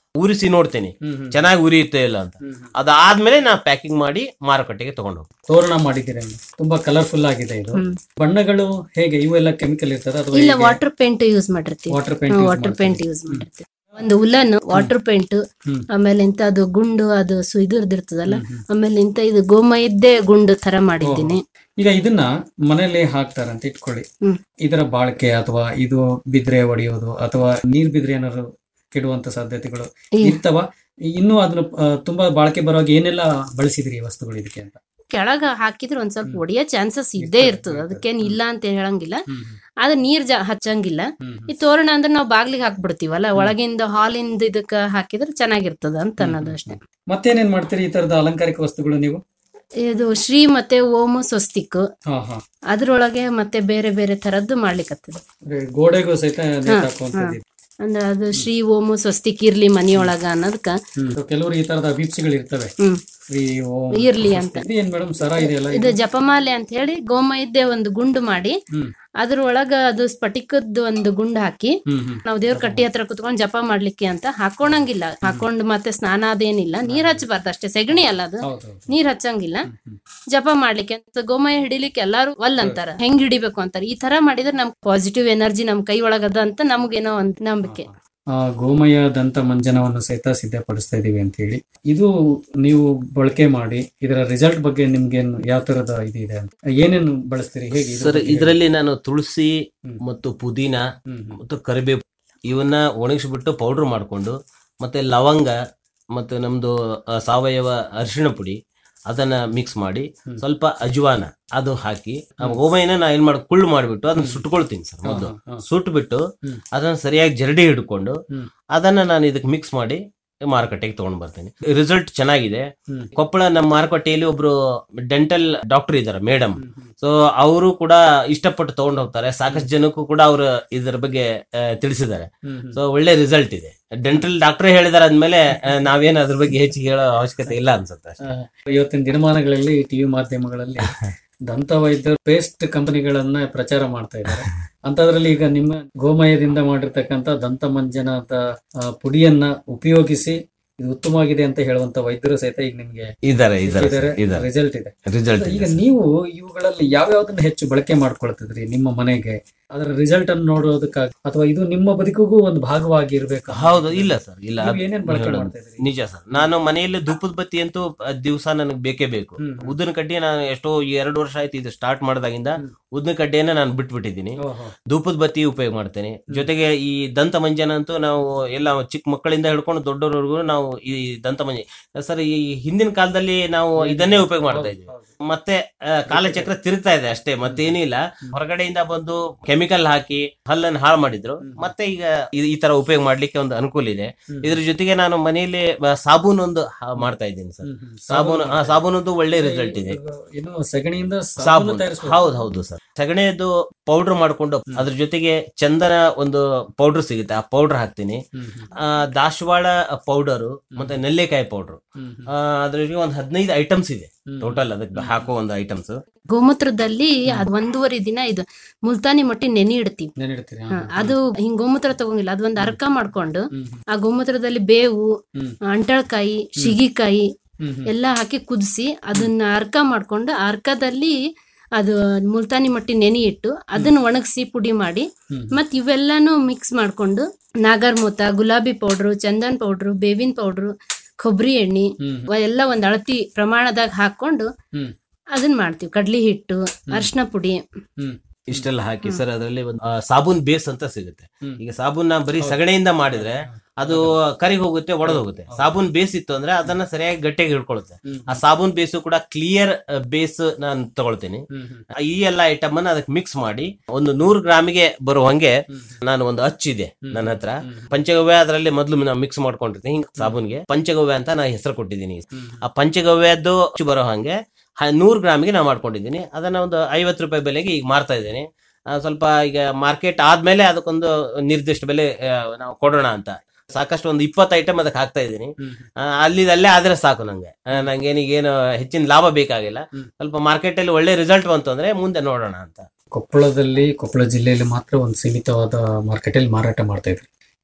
S15: ಉರಿಸಿ ನೋಡ್ತೇನೆ ಚೆನ್ನಾಗಿ ಉರಿಯುತ್ತೆ ಇಲ್ಲ ಅಂತ ಅದಾದ್ಮೇಲೆ ನಾ ಪ್ಯಾಕಿಂಗ್ ಮಾಡಿ ಮಾರುಕಟ್ಟೆಗೆ ತಗೊಂಡು ಹೋಗ್ತೀನಿ
S14: ತೋರಣ ಮಾಡಿದ್ದೀರಿ ಅಮ್ಮ. ತುಂಬಾ ಕಲರ್ಫುಲ್ ಆಗಿದೆ ಇದು
S16: ಹ್ಮ್.
S14: ಬಣ್ಣಗಳು ಹೇಗೆ ಇವೆಲ್ಲ ಕೆಮಿಕಲ್ ಇರ್ತದೆ ಅಥವಾ
S16: ಇಲ್ಲ
S14: ಹೇಗೆ?
S16: ವಾಟರ್ ಪೇಂಟ್ ಯೂಸ್ ಮಾಡಿರ್ತೀವಿ
S14: Water paint use
S16: ವಾಟರ್
S14: ಮಾಡ್ತೀವಿ.
S16: ಪೇಂಟ್ ಯೂಸ್ ಮಾಡಿರ್ತೀವಿ ಒಂದು ಉಲನ್ ವಾಟರ್ ಪೇಂಟ್
S14: ಹ್ಮ್.
S16: ಆಮೇಲೆ ಇಂತ ಅದು ಗುಂಡು ಅದು ಸು ಇದಿರ್ತದಲ್ಲ ಆಮೇಲೆ ಇಂತ ಇದು ಗೋಮಯದ್ದೇ ಗುಂಡು ತರ ಮಾಡಿದ್ದೀನಿ
S14: ಈಗ ಇದನ್ನ ಮನೆಯಲ್ಲಿ ಹಾಕ್ತಾರೆ ಅಂತ ಇಟ್ಕೊಳ್ಳಿ
S16: ಹ್ಮ್.
S14: ಇದರ ಬಾಳಿಕೆ ಅಥವಾ ಇದು ಬಿದ್ರೆ ಒಡೆಯೋದು ಅಥವಾ ನೀರ್ ಬಿದ್ರೆ ಏನಾದ್ರು ಕೆಡುವಂತ ಸಾಧ್ಯತೆಗಳು
S16: ಇಲ್ಲ.
S14: ಇರ್ತವ ಇನ್ನು ಅದನ್ನ ಆ, ತುಂಬಾ ಬಾಳಿಕೆ ಬರುವಾಗ ಏನೆಲ್ಲ ಬಳಸಿದ್ರಿ ಈ ವಸ್ತುಗಳು ಇದಕ್ಕೆ ಅಂತ
S16: ಕೆಳಗ ಹಾಕಿದ್ರೆ ಒಂದ್ ಸ್ವಲ್ಪ ಒಡೆಯೋ ಚಾನ್ಸಸ್ ಇದ್ದೇ ಇರ್ತದ ಅದಕ್ಕೇನ್ ಇಲ್ಲ ಅಂತ ಹೇಳಂಗಿಲ್ಲ ಆದ್ರೆ ನೀರ್ ಜಾ ಹಚ್ಚಂಗಿಲ್ಲ ಈ ತೋರಣ ಅಂದ್ರೆ ನಾವು ಬಾಗ್ಲಿಗೆ ಹಾಕ್ಬಿಡ್ತೀವಲ್ಲ ಒಳಗಿಂದ ಹಾಲಿಂದ ಇದಕ್ಕ ಹಾಕಿದ್ರೆ ಚೆನ್ನಾಗಿರ್ತದ ಅಂತ ಅನ್ನೋದು ಅಷ್ಟೇ
S14: ಮತ್ತೇನೇನ್ ಮಾಡ್ತೀರಿ ಈ ತರದ ಅಲಂಕಾರಿಕ ವಸ್ತುಗಳು ನೀವು
S16: ಇದು ಶ್ರೀ ಮತ್ತೆ ಓಮು ಸ್ವಸ್ತಿಕ್
S14: ಹಾ ಹಾ
S16: ಅದ್ರೊಳಗೆ ಮತ್ತೆ ಬೇರೆ ಬೇರೆ ತರದ್ದು ಮಾಡ್ಲಿಕ್ಕತ್ತದ
S14: ಅಂದ್ರೆ ಗೋಡೆಗೂ ಸಹಿತ ನೇತು
S16: ಹಾ,
S14: ಹಾಕುವಂಥದ್ದು
S16: ಹಾ. ಅಂದ್ರೆ ಅದು ಶ್ರೀ ಓಮು ಸ್ವಸ್ತಿಕ್ ಇರ್ಲಿ ಮನಿಯೊಳಗ ಅನ್ನೋದಕ್ಕ
S14: ಹ್ಮ್. ಕೆಲವರು ಈ ತರದ ಅಭಿಪ್ಸಿಗಳು ಇರ್ತವೆ
S16: ಹ್ಮ್.
S14: ಶ್ರೀ ಓಂ
S16: ಇರ್ಲಿ ಅಂತ.
S14: ಇದು ಏನ್ ಮೇಡಮ್ ಸರ ಇದೆಯಲ್ಲ
S16: ಇದು ಜಪಮಾಲೆ ಅಂತ ಹೇಳಿ ಗೋಮಯದ್ದೇ ಒಂದು ಗುಂಡು ಮಾಡಿ
S14: ಹ್ಮ್.
S16: ಅದ್ರೊಳಗ ಅದು ಸ್ಫಟಿಕದ್ದು ಒಂದು ಗುಂಡು ಹಾಕಿ
S14: ಹ್ಮ್ ಹ್ಮ್
S16: ನಾವು ದೇವ್ರ ಕಟ್ಟಿ ಹತ್ರ ಕುತ್ಕೊಂಡು ಜಪ ಮಾಡ್ಲಿಕ್ಕೆ ಅಂತ ಹಾಕೋಣಂಗಿಲ್ಲ ಹಾಕೊಂಡು ಮತ್ತೆ ಸ್ನಾನ ಅದೇನಿಲ್ಲ ನೀರ್ ಹಚ್ಚಬಾರ್ದು ಅಷ್ಟೇ ಸೆಗಣಿ ಅಲ್ಲ ಅದು ನೀರ್ ಹಚ್ಚಂಗಿಲ್ಲ ಜಪ ಮಾಡ್ಲಿಕ್ಕೆ ಅಂತ ಗೋಮಯ ಹಿಡಿಲಿಕ್ಕೆ ಎಲ್ಲಾರು ಒಲ್ ಅಂತಾರ ಹೆಂಗ್ ಹಿಡಿಬೇಕು ಅಂತಾರ ಈ ತರ ಮಾಡಿದ್ರೆ ನಮ್ ಪಾಸಿಟಿವ್ ಎನರ್ಜಿ ನಮ್ ಕೈ ಒಳಗದ ಅಂತ ನಮ್ಗೇನೋ ಒಂದ್ ನಂಬಿಕೆ
S14: ಆ ಗೋಮಯ ದಂತ ಮಂಜನವನ್ನು ಸಹಿತ ಸಿದ್ಧಪಡಿಸ್ತಾ ಇದೀವಿ ಅಂತ ಹೇಳಿ ಇದು ನೀವು ಬಳಕೆ ಮಾಡಿ ಇದರ ರಿಸಲ್ಟ್ ಬಗ್ಗೆ ನಿಮ್ಗೆ ಯಾವ ತರದ ಇದು ಇದೆ ಅಂತ ಏನೇನು ಬಳಸ್ತೀರಿ ಹೇಗೆ ಇದ್ರ
S15: ಸರ್
S14: ಬಗ್ಗೆ ಹೇಳಿ.
S15: ಇದರಲ್ಲಿ ನಾನು ತುಳಸಿ ಮತ್ತು ಪುದೀನ ಮತ್ತು ಕರಿಬೇವು ಇವನ್ನ ಒಣಗಿಸ್ಬಿಟ್ಟು ಪೌಡರ್ ಮಾಡಿಕೊಂಡು ಮತ್ತೆ ಲವಂಗ ಮತ್ತು ನಮ್ದು ಆ, ಸಾವಯವ ಅರಿಶಿಣ ಪುಡಿ ಅದನ್ನ ಮಿಕ್ಸ್ ಮಾಡಿ ಸ್ವಲ್ಪ ಅಜ್ವಾನ ಅದು ಹಾಕಿ ಆ ಗೋಮಯನ ನಾ ಏನ್ ಮಾಡಿ ಕುಳ್ಳು ಮಾಡಿಬಿಟ್ಟು ಅದನ್ನ ಸುಟ್ಕೊಳ್ತೀನಿ ಸರ್ ಮೊದಲು
S14: ಹಾ, ಹಾ.
S15: ಸುಟ್ಬಿಟ್ಟು ಅದನ್ನ ಸರಿಯಾಗಿ ಜರಡಿ ಹಿಡ್ಕೊಂಡು ಅದನ್ನ ನಾನು ಇದಕ್ಕೆ ಮಿಕ್ಸ್ ಮಾಡಿ ಮಾರುಕಟ್ಟೆಗೆ ತಗೊಂಡ್ ಬರ್ತೀನಿ ರಿಸಲ್ಟ್ ಚೆನ್ನಾಗಿದೆ ಕೊಪ್ಪಳ ನಮ್ಮ ಮಾರುಕಟ್ಟೆಯಲ್ಲಿ ಒಬ್ರು ಡೆಂಟಲ್ ಡಾಕ್ಟರ್ ಇದ್ದಾರೆ ಮೇಡಮ್ ಸೊ ಅವರು ಕೂಡ ಇಷ್ಟಪಟ್ಟು ತಗೊಂಡು ಹೋಗ್ತಾರೆ ಸಾಕಷ್ಟು ಜನಕ್ಕೂ ಕೂಡ ಅವರು ಇದರ ಬಗ್ಗೆ ಆ, ತಿಳಿಸಿದ್ದಾರೆ ಸೊ ಒಳ್ಳೆ ರಿಸಲ್ಟ್ ಇದೆ ಡೆಂಟಲ್ ಡಾಕ್ಟರ್ ಹೇಳಿದಾರೆ ಅಂದ್ಮೇಲೆ ಆ, ನಾವೇನು ಅದ್ರ ಬಗ್ಗೆ ಹೆಚ್ಚಿಗೆ ಹೇಳೋ ಅವಶ್ಯಕತೆ ಇಲ್ಲ ಅನ್ಸುತ್ತೆ ಅಷ್ಟೇ.
S14: ಆ, ಇವತ್ತಿನ ದಿನಮಾನಗಳಲ್ಲಿ ಟಿವಿ ಮಾಧ್ಯಮಗಳಲ್ಲಿ ದಂತ ವೈದ್ಯರು ಪೇಸ್ಟ್ ಕಂಪನಿಗಳನ್ನ ಪ್ರಚಾರ ಮಾಡ್ತಾ ಇದ್ದಾರೆ ಅಂತದ್ರಲ್ಲಿ ಈಗ ನಿಮ್ಮ ಗೋಮಯದಿಂದ ಮಾಡಿರ್ತಕ್ಕಂಥ ದಂತ ಮಂಜನದ ಆ, ಪುಡಿಯನ್ನ ಉಪಯೋಗಿಸಿ ಇದು ಉತ್ತಮವಾಗಿದೆ ಅಂತ ಹೇಳುವಂತ ವೈದ್ಯರು ಸಹಿತ ಈಗ ನಿಮ್ಗೆ
S15: ಇದ್ದಾರೆ ಇದ್ದಾರೆ ಸರ್, ಇದ್ದಾರೆ.
S14: ರಿಸಲ್ಟ್ ಇದೆ
S15: Result
S14: ಈಗ
S15: ಇದೆ ಸರ್.
S14: ನೀವು ಇವುಗಳಲ್ಲಿ ಯಾವ ಯಾವ್ದನ್ನ ಹೆಚ್ಚು ಬಳಕೆ ಮಾಡ್ಕೊಳ್ತಿದ್ರಿ ನಿಮ್ಮ ಮನೆಗೆ ಅದರ ರಿಸಲ್ಟ್ ಅನ್ನು ನೋಡೋದಕ್ಕಾಗಿ ಅಥವಾ ಇದು ನಿಮ್ಮ ಬದುಕಿಗೂ ಒಂದು ಭಾಗವಾಗಿ ಇರ್ಬೇಕು
S15: ಹೌದು ಇಲ್ಲ ಸರ್ ಇಲ್ಲ
S14: ನೀವು
S15: ಅದು
S14: ಏನೇನ್ ಬಳಕೆ
S15: ಹೇಳೋದು.
S14: ಮಾಡ್ತಾ ಇದ್ರಿ
S15: ನಿಜ ಸರ್ ನಾನು ಮನೆಯಲ್ಲಿ ಧೂಪದ ಬತ್ತಿ ಅಂತೂ ದಿವಸ ನನಗೆ ಬೇಕೇ ಬೇಕು ಉದ್ದಿನ ಕಡ್ಡಿ ನಾನು ಎಷ್ಟೋ ಎರಡು ವರ್ಷ ಆಯ್ತು ಇದು ಸ್ಟಾರ್ಟ್ ಮಾಡಿದಾಗಿಂದ ಉದ್ದಿನ ಕಡ್ಡಿಯನ್ನ ನಾನು ಬಿಟ್ಬಿಟ್ಟಿದ್ದೀನಿ ಧೂಪದ ಬತ್ತಿ ಉಪಯೋಗ ಮಾಡ್ತೇನೆ ಜೊತೆಗೆ ಈ ದಂತ ಮಂಜನ ಅಂತೂ ನಾವು ಎಲ್ಲ ಚಿಕ್ಕ ಮಕ್ಕಳಿಂದ ಹಿಡ್ಕೊಂಡು ದೊಡ್ಡವರವರೆಗೂ ನಾವು ಈ ದಂತ ಮಂಜ ಸರ್ ಈ ಹಿಂದಿನ ಕಾಲದಲ್ಲಿ ನಾವು ಇದನ್ನೇ ಉಪಯೋಗ ಮಾಡ್ತಾ ಇದ್ವಿ ಮತ್ತೆ ಆ, ಕಾಲಚಕ್ರ ತಿರುಗ್ತಾ ಇದೆ ಅಷ್ಟೇ ಮತ್ತೇನೂ ಇಲ್ಲ ಹೊರಗಡೆಯಿಂದ ಬಂದು ಕೆಮಿಕಲ್ ಹಾಕಿ ಹಲ್ಲನ್ನು ಹಾಳು ಮಾಡಿದ್ರು ಮತ್ತೆ ಈಗ ಈ- ಈ ತರ ಉಪಯೋಗ ಮಾಡ್ಲಿಕ್ಕೆ ಒಂದು ಅನುಕೂಲ ಇದೆ ಇದ್ರ ಜೊತೆಗೆ ನಾನು ಮನೆಯಲ್ಲಿ ಬ- ಸಾಬೂನ್ ಒಂದು ಹ- ಮಾಡ್ತಾ ಇದ್ದೀನಿ ಸರ್ ಸಾಬೂನು ಆ, ಸಾಬೂನದ್ದು ಒಳ್ಳೆ ರಿಸಲ್ಟ್ ಇದೆ
S14: ಇನ್ನು ಸಗಣಿಯಿಂದ ಸಾಬೂನು
S15: ಸಾಬೂನ್
S14: ತಯಾರಿಸ್ಬೋದು.
S15: ಹೌದು ಹೌದು ಸರ್ ಸಗಣಿಯದ್ದು ಪೌಡರ್ ಮಾಡ್ಕೊಂಡು ಅದ್ರ ಜೊತೆಗೆ ಚಂದನ ಒಂದು ಪೌಡರ್ ಸಿಗುತ್ತೆ ಆ ಪೌಡರ್ ಹಾಕ್ತೀನಿ ಆ, ದಾಸವಾಳ ಪೌಡರು ಮತ್ತೆ ನೆಲ್ಲೆಕಾಯಿ ಪೌಡರ್ ಅದ್ರ ಜೊತೆಗೆ ಒಂದು ಹದಿನೈದು ಐಟಮ್ಸ್ ಇದೆ ಟೋಟಲ್ ಅದಕ್ಕೆ ಹಾಕೋ ಒಂದು ಐಟಮ್ಸ್
S16: ಗೋಮೂತ್ರದಲ್ಲಿ ಅದ್ ಒಂದೂವರೆ ದಿನ ಇದು ಮುಲ್ತಾನಿ ಮಟ್ಟಿ ನೆನೆ ಇಡ್ತೀವಿ
S14: ನೆನಿಡ್ತೀರಿ
S16: ಹಾ, ಅದು ಹಿಂಗ್ ಗೋಮೂತ್ರ ತಗೊಂಗಿಲ್ಲ ಅದೊಂದು ಅರ್ಕ ಮಾಡ್ಕೊಂಡು ಆ ಗೋಮೂತ್ರದಲ್ಲಿ ಬೇವು ಅಂಟಳ್ಕಾಯಿ ಶಿಗಿಕಾಯಿ ಎಲ್ಲ ಹಾಕಿ ಕುದಿಸಿ ಅದನ್ನ ಅರ್ಕ ಮಾಡ್ಕೊಂಡು ಆ ಅರ್ಕದಲ್ಲಿ ಅದು ಮುಲ್ತಾನಿ ಮಟ್ಟಿ ನೆನೆ ಇಟ್ಟು ಅದನ್ನ ಒಣಗಿಸಿ ಪುಡಿ ಮಾಡಿ ಮತ್ ಇವೆಲ್ಲಾನು ಮಿಕ್ಸ್ ಮಾಡ್ಕೊಂಡು ನಾಗರ್ಮೂತ ಗುಲಾಬಿ ಪೌಡ್ರು ಚಂದನ್ ಪೌಡ್ರು ಬೇವಿನ ಪೌಡ್ರು ಕೊಬ್ಬರಿ ಎಣ್ಣೆ ಎಲ್ಲ ಒಂದ್ ಅಳತಿ ಪ್ರಮಾಣದಾಗ ಹಾಕೊಂಡು ಅದನ್ನ ಮಾಡ್ತೀವಿ ಕಡ್ಲಿ ಹಿಟ್ಟು ಅರ್ಶಿನ ಪುಡಿ
S15: ಇಷ್ಟೆಲ್ಲ ಹಾಕಿ ಸರ್ ಅದರಲ್ಲಿ ಒಂದು ಆ, ಸಾಬೂನ್ ಬೇಸ್ ಅಂತ ಸಿಗುತ್ತೆ ಈಗ ಸಾಬೂನ್ ಬರೀ ಸಗಣಿಯಿಂದ ಮಾಡಿದ್ರೆ ಅದು ಕರಿಗೆ ಹೋಗುತ್ತೆ ಒಡೆದು ಹೋಗುತ್ತೆ ಸಾಬೂನ್ ಬೇಸ್ ಇತ್ತು ಅಂದ್ರೆ ಅದನ್ನ ಸರಿಯಾಗಿ ಗಟ್ಟಿಯಾಗಿ ಹಿಡ್ಕೊಳ್ಳುತ್ತೆ ಆ ಸಾಬೂನ್ ಬೇಸು ಕೂಡ ಕ್ಲಿಯರ್ ಬೇಸ್ ನಾನು ತಗೊಳ್ತೀನಿ ಈ ಎಲ್ಲ ಐಟಮ್ ಅನ್ನ ಅದಕ್ಕೆ ಮಿಕ್ಸ್ ಮಾಡಿ ಒಂದು ನೂರು ಗ್ರಾಮಿಗೆ ಬರುವಂಗೆ ನಾನು ಒಂದು ಅಚ್ಚಿದೆ ನನ್ನ ಹತ್ರ ಪಂಚಗವ್ಯ ಅದರಲ್ಲಿ ಮೊದಲು ನಾವು ಮಿಕ್ಸ್ ಮಾಡ್ಕೊಂಡಿರ್ತೀನಿ ಹಿಂಗ್ ಸಾಬೂನ್ಗೆ ಪಂಚಗವ್ಯ ಅಂತ ನಾನು ಹೆಸರು ಕೊಟ್ಟಿದ್ದೀನಿ ಆ ಪಂಚಗವ್ಯದ್ದು ಅಚ್ಚು ಬರೋ ಹಾಗೆ ಹ- ನೂರು ಗ್ರಾಮಿಗೆ ನಾವು ಮಾಡ್ಕೊಂಡಿದ್ದೀನಿ ಅದನ್ನ ಒಂದು ಐವತ್ತು ರೂಪಾಯಿ ಬೆಲೆಗೆ ಈಗ ಮಾರ್ತಾ ಇದ್ದೀನಿ ಆ, ಸ್ವಲ್ಪ ಈಗ ಮಾರ್ಕೆಟ್ ಆದ್ಮೇಲೆ ಅದಕ್ಕೊಂದು ನಿರ್ದಿಷ್ಟ ಬೆಲೆ ಆ, ನಾವು ಕೊಡೋಣ ಅಂತ ಸಾಕಷ್ಟು ಒಂದು ಇಪ್ಪತ್ತು ಐಟಮ್ ಅದಕ್ಕೆ ಹಾಕ್ತಾ ಇದ್ದೀನಿ ಆ, ಅಲ್ಲಿದಲ್ಲೇ ಆದ್ರೆ ಸಾಕು ನಂಗೆ ಆ, ನಂಗೇನಿಗೇನು ಹೆಚ್ಚಿನ ಲಾಭ ಬೇಕಾಗಿಲ್ಲ ಸ್ವಲ್ಪ ಮಾರ್ಕೆಟ್ ಅಲ್ಲಿ ಒಳ್ಳೆ ರಿಸಲ್ಟ್ ಬಂತು ಅಂದ್ರೆ ಮುಂದೆ ನೋಡೋಣ ಅಂತ
S14: ಕೊಪ್ಪಳದಲ್ಲಿ ಕೊಪ್ಪಳ ಜಿಲ್ಲೆಯಲ್ಲಿ ಮಾತ್ರ ಒಂದು ಸೀಮಿತವಾದ ಮಾರ್ಕೆಟಲ್ಲಿ ಮಾರಾಟ ಮಾಡ್ತಾ ಇದ್ರಿ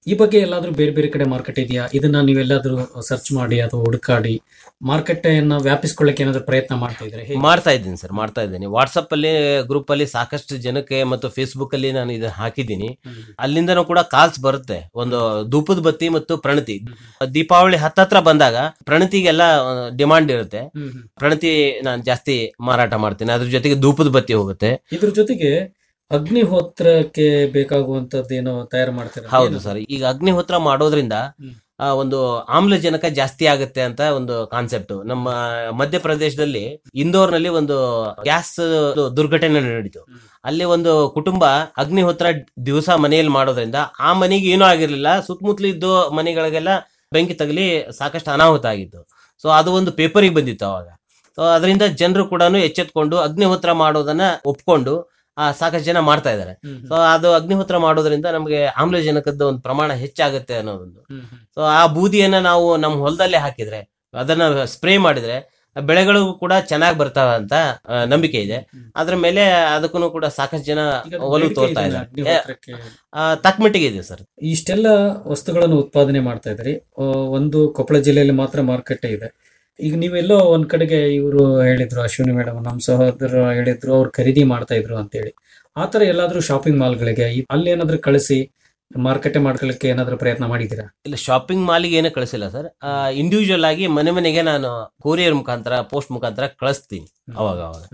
S14: ಈ ಬಗ್ಗೆ ಎಲ್ಲಾದ್ರೂ ಬೇರೆ ಬೇರೆ ಕಡೆ ಮಾರ್ಕೆಟ್ ಇದೆಯಾ ಇದನ್ನ ನೀವೆಲ್ಲಾದ್ರೂ ಸರ್ಚ್ ಮಾಡಿ ಅಥವಾ ಹುಡುಕಾಡಿ ಮಾರುಕಟ್ಟೆಯನ್ನ ವ್ಯಾಪಿಸ್ಕೊಳ್ಳಕ್ಕೆ ಏನಾದ್ರೂ ಪ್ರಯತ್ನ ಮಾಡ್ತಾ ಇದ್ರೆ
S15: ಮಾಡ್ತಾ ಇದ್ದೀನಿ ಸರ್ ಮಾಡ್ತಾ ಇದ್ದೀನಿ ವಾಟ್ಸಪ್ ಅಲ್ಲಿ ಗ್ರೂಪ್ ಅಲ್ಲಿ ಸಾಕಷ್ಟು ಜನಕ್ಕೆ ಮತ್ತು ಫೇಸ್ಬುಕ್ ಅಲ್ಲಿ ನಾನು ಇದನ್ನ ಹಾಕಿದ್ದೀನಿ ಅಲ್ಲಿಂದನೂ ಕೂಡ ಕಾಲ್ಸ್ ಬರುತ್ತೆ ಒಂದು ಧೂಪದ ಬತ್ತಿ ಮತ್ತು ಪ್ರಣತಿ ದೀಪಾವಳಿ ಹತ್ತತ್ರ ಬಂದಾಗ ಪ್ರಣತಿಗೆಲ್ಲ ಡಿಮಾಂಡ್ ಇರುತ್ತೆ ಪ್ರಣತಿ ನಾನು ಜಾಸ್ತಿ ಮಾರಾಟ ಮಾಡ್ತೀನಿ ಅದ್ರ ಜೊತೆಗೆ ಧೂಪದ ಬತ್ತಿ ಹೋಗುತ್ತೆ
S14: ಇದ್ರ ಜೊತೆಗೆ ಅಗ್ನಿಹೋತ್ರಕ್ಕೆ ಬೇಕಾಗುವಂತದ್ದು ಏನೋ ತಯಾರು ಮಾಡ್ತಾರೆ
S15: ಹೌದು ಸರ್ ಈಗ ಅಗ್ನಿಹೋತ್ರ ಮಾಡೋದ್ರಿಂದ ಆ, ಒಂದು ಆಮ್ಲಜನಕ ಜಾಸ್ತಿ ಆಗುತ್ತೆ ಅಂತ ಒಂದು ಕಾನ್ಸೆಪ್ಟ್ ನಮ್ಮ ಮಧ್ಯಪ್ರದೇಶದಲ್ಲಿ ಇಂದೋರ್ನಲ್ಲಿ ಒಂದು ಗ್ಯಾಸ್ ದುರ್ಘಟನೆ ನಡೀತು ಅಲ್ಲಿ ಒಂದು ಕುಟುಂಬ ಅಗ್ನಿಹೋತ್ರ ದಿವಸ ಮನೆಯಲ್ಲಿ ಮಾಡೋದ್ರಿಂದ ಆ ಮನೆಗೆ ಏನೂ ಆಗಿರ್ಲಿಲ್ಲ ಸುತ್ತಮುತ್ತಲು ಇದ್ದು ಮನೆಗಳಿಗೆಲ್ಲ ಬೆಂಕಿ ತಗಲಿ ಸಾಕಷ್ಟು ಅನಾಹುತ ಆಗಿತ್ತು ಸೊ ಅದು ಒಂದು ಪೇಪರಿಗೆ ಬಂದಿತ್ತು ಅವಾಗ ಸೊ ಅದರಿಂದ ಜನರು ಕೂಡ ಎಚ್ಚೆತ್ಕೊಂಡು ಅಗ್ನಿಹೋತ್ರ ಮಾಡೋದನ್ನ ಒಪ್ಕೊಂಡು ಆ ಸಾಕಷ್ಟು ಜನ ಮಾಡ್ತಾ ಇದ್ದಾರೆ ಸೊ ಅದು ಅಗ್ನಿಹೋತ್ರ ಮಾಡೋದ್ರಿಂದ ನಮಗೆ ಆಮ್ಲಜನಕದ ಒಂದು ಪ್ರಮಾಣ ಹೆಚ್ಚಾಗುತ್ತೆ ಅನ್ನೋದೊಂದು ಸೊ ಆ ಬೂದಿಯನ್ನ ನಾವು ನಮ್ಮ ಹೊಲದಲ್ಲೇ ಹಾಕಿದ್ರೆ ಅದನ್ನ ಸ್ಪ್ರೇ ಮಾಡಿದ್ರೆ ಬೆಳೆಗಳಿಗೂ ಕೂಡ ಚೆನ್ನಾಗಿ ಬರ್ತಾವ ಅಂತ ಆ, ನಂಬಿಕೆ ಇದೆ ಅದ್ರ ಮೇಲೆ ಅದಕ್ಕೂ ಕೂಡ ಸಾಕಷ್ಟು ಜನ ಒಲವು
S14: ಬೇಡಿಕೆ
S15: ತೋರ್ತಾ
S14: ಇದೆಯಾ
S15: ಇದ್ದಾರೆ
S14: ಅಗ್ನಿಹೋತ್ರಕ್ಕೆ?
S15: ತಕ್ಕಮಟ್ಟಿಗೆ ಇದೆ ಸರ್
S14: ಇಷ್ಟೆಲ್ಲ ವಸ್ತುಗಳನ್ನು ಉತ್ಪಾದನೆ ಮಾಡ್ತಾ ಇದ್ರಿ ಆ, ಒಂದು ಕೊಪ್ಪಳ ಜಿಲ್ಲೆಯಲ್ಲಿ ಮಾತ್ರ ಮಾರುಕಟ್ಟೆ ಇದೆ ಈಗ ನೀವೆಲ್ಲೋ ಒಂದ್ ಕಡೆಗೆ ಇವರು ಹೇಳಿದ್ರು ಅಶ್ವಿನಿ ಮೇಡಮ್ ನಮ್ಮ ಸಹೋದರ ಹೇಳಿದ್ರು ಅವ್ರು ಖರೀದಿ ಮಾಡ್ತಾ ಇದ್ರು ಅಂತೇಳಿ ಆ ತರ ಎಲ್ಲಾದ್ರೂ ಶಾಪಿಂಗ್ ಮಾಲ್ಗಳಿಗೆ ಈ- ಅಲ್ಲಿ ಏನಾದ್ರೂ ಕಳಿಸಿ ಮಾರುಕಟ್ಟೆ ಮಾಡ್ಕೊಳ್ಳಿಕ್ಕೆ ಏನಾದ್ರೂ ಪ್ರಯತ್ನ ಮಾಡಿದ್ದೀರಾ
S15: ಇಲ್ಲ ಶಾಪಿಂಗ್ ಮಾಲಿಗೆ ಏನೂ ಕಳಿಸಿಲ್ಲ ಸರ್ ಇಂಡಿವಿಜುವಲ್ ಆಗಿ ಮನೆ ಮನೆಗೆ ನಾನು ಕೊರಿಯರ್ ಮುಖಾಂತರ ಪೋಸ್ಟ್ ಮುಖಾಂತರ ಕಳಿಸ್ತೀನಿ ಅವಾಗ ಅವಾಗ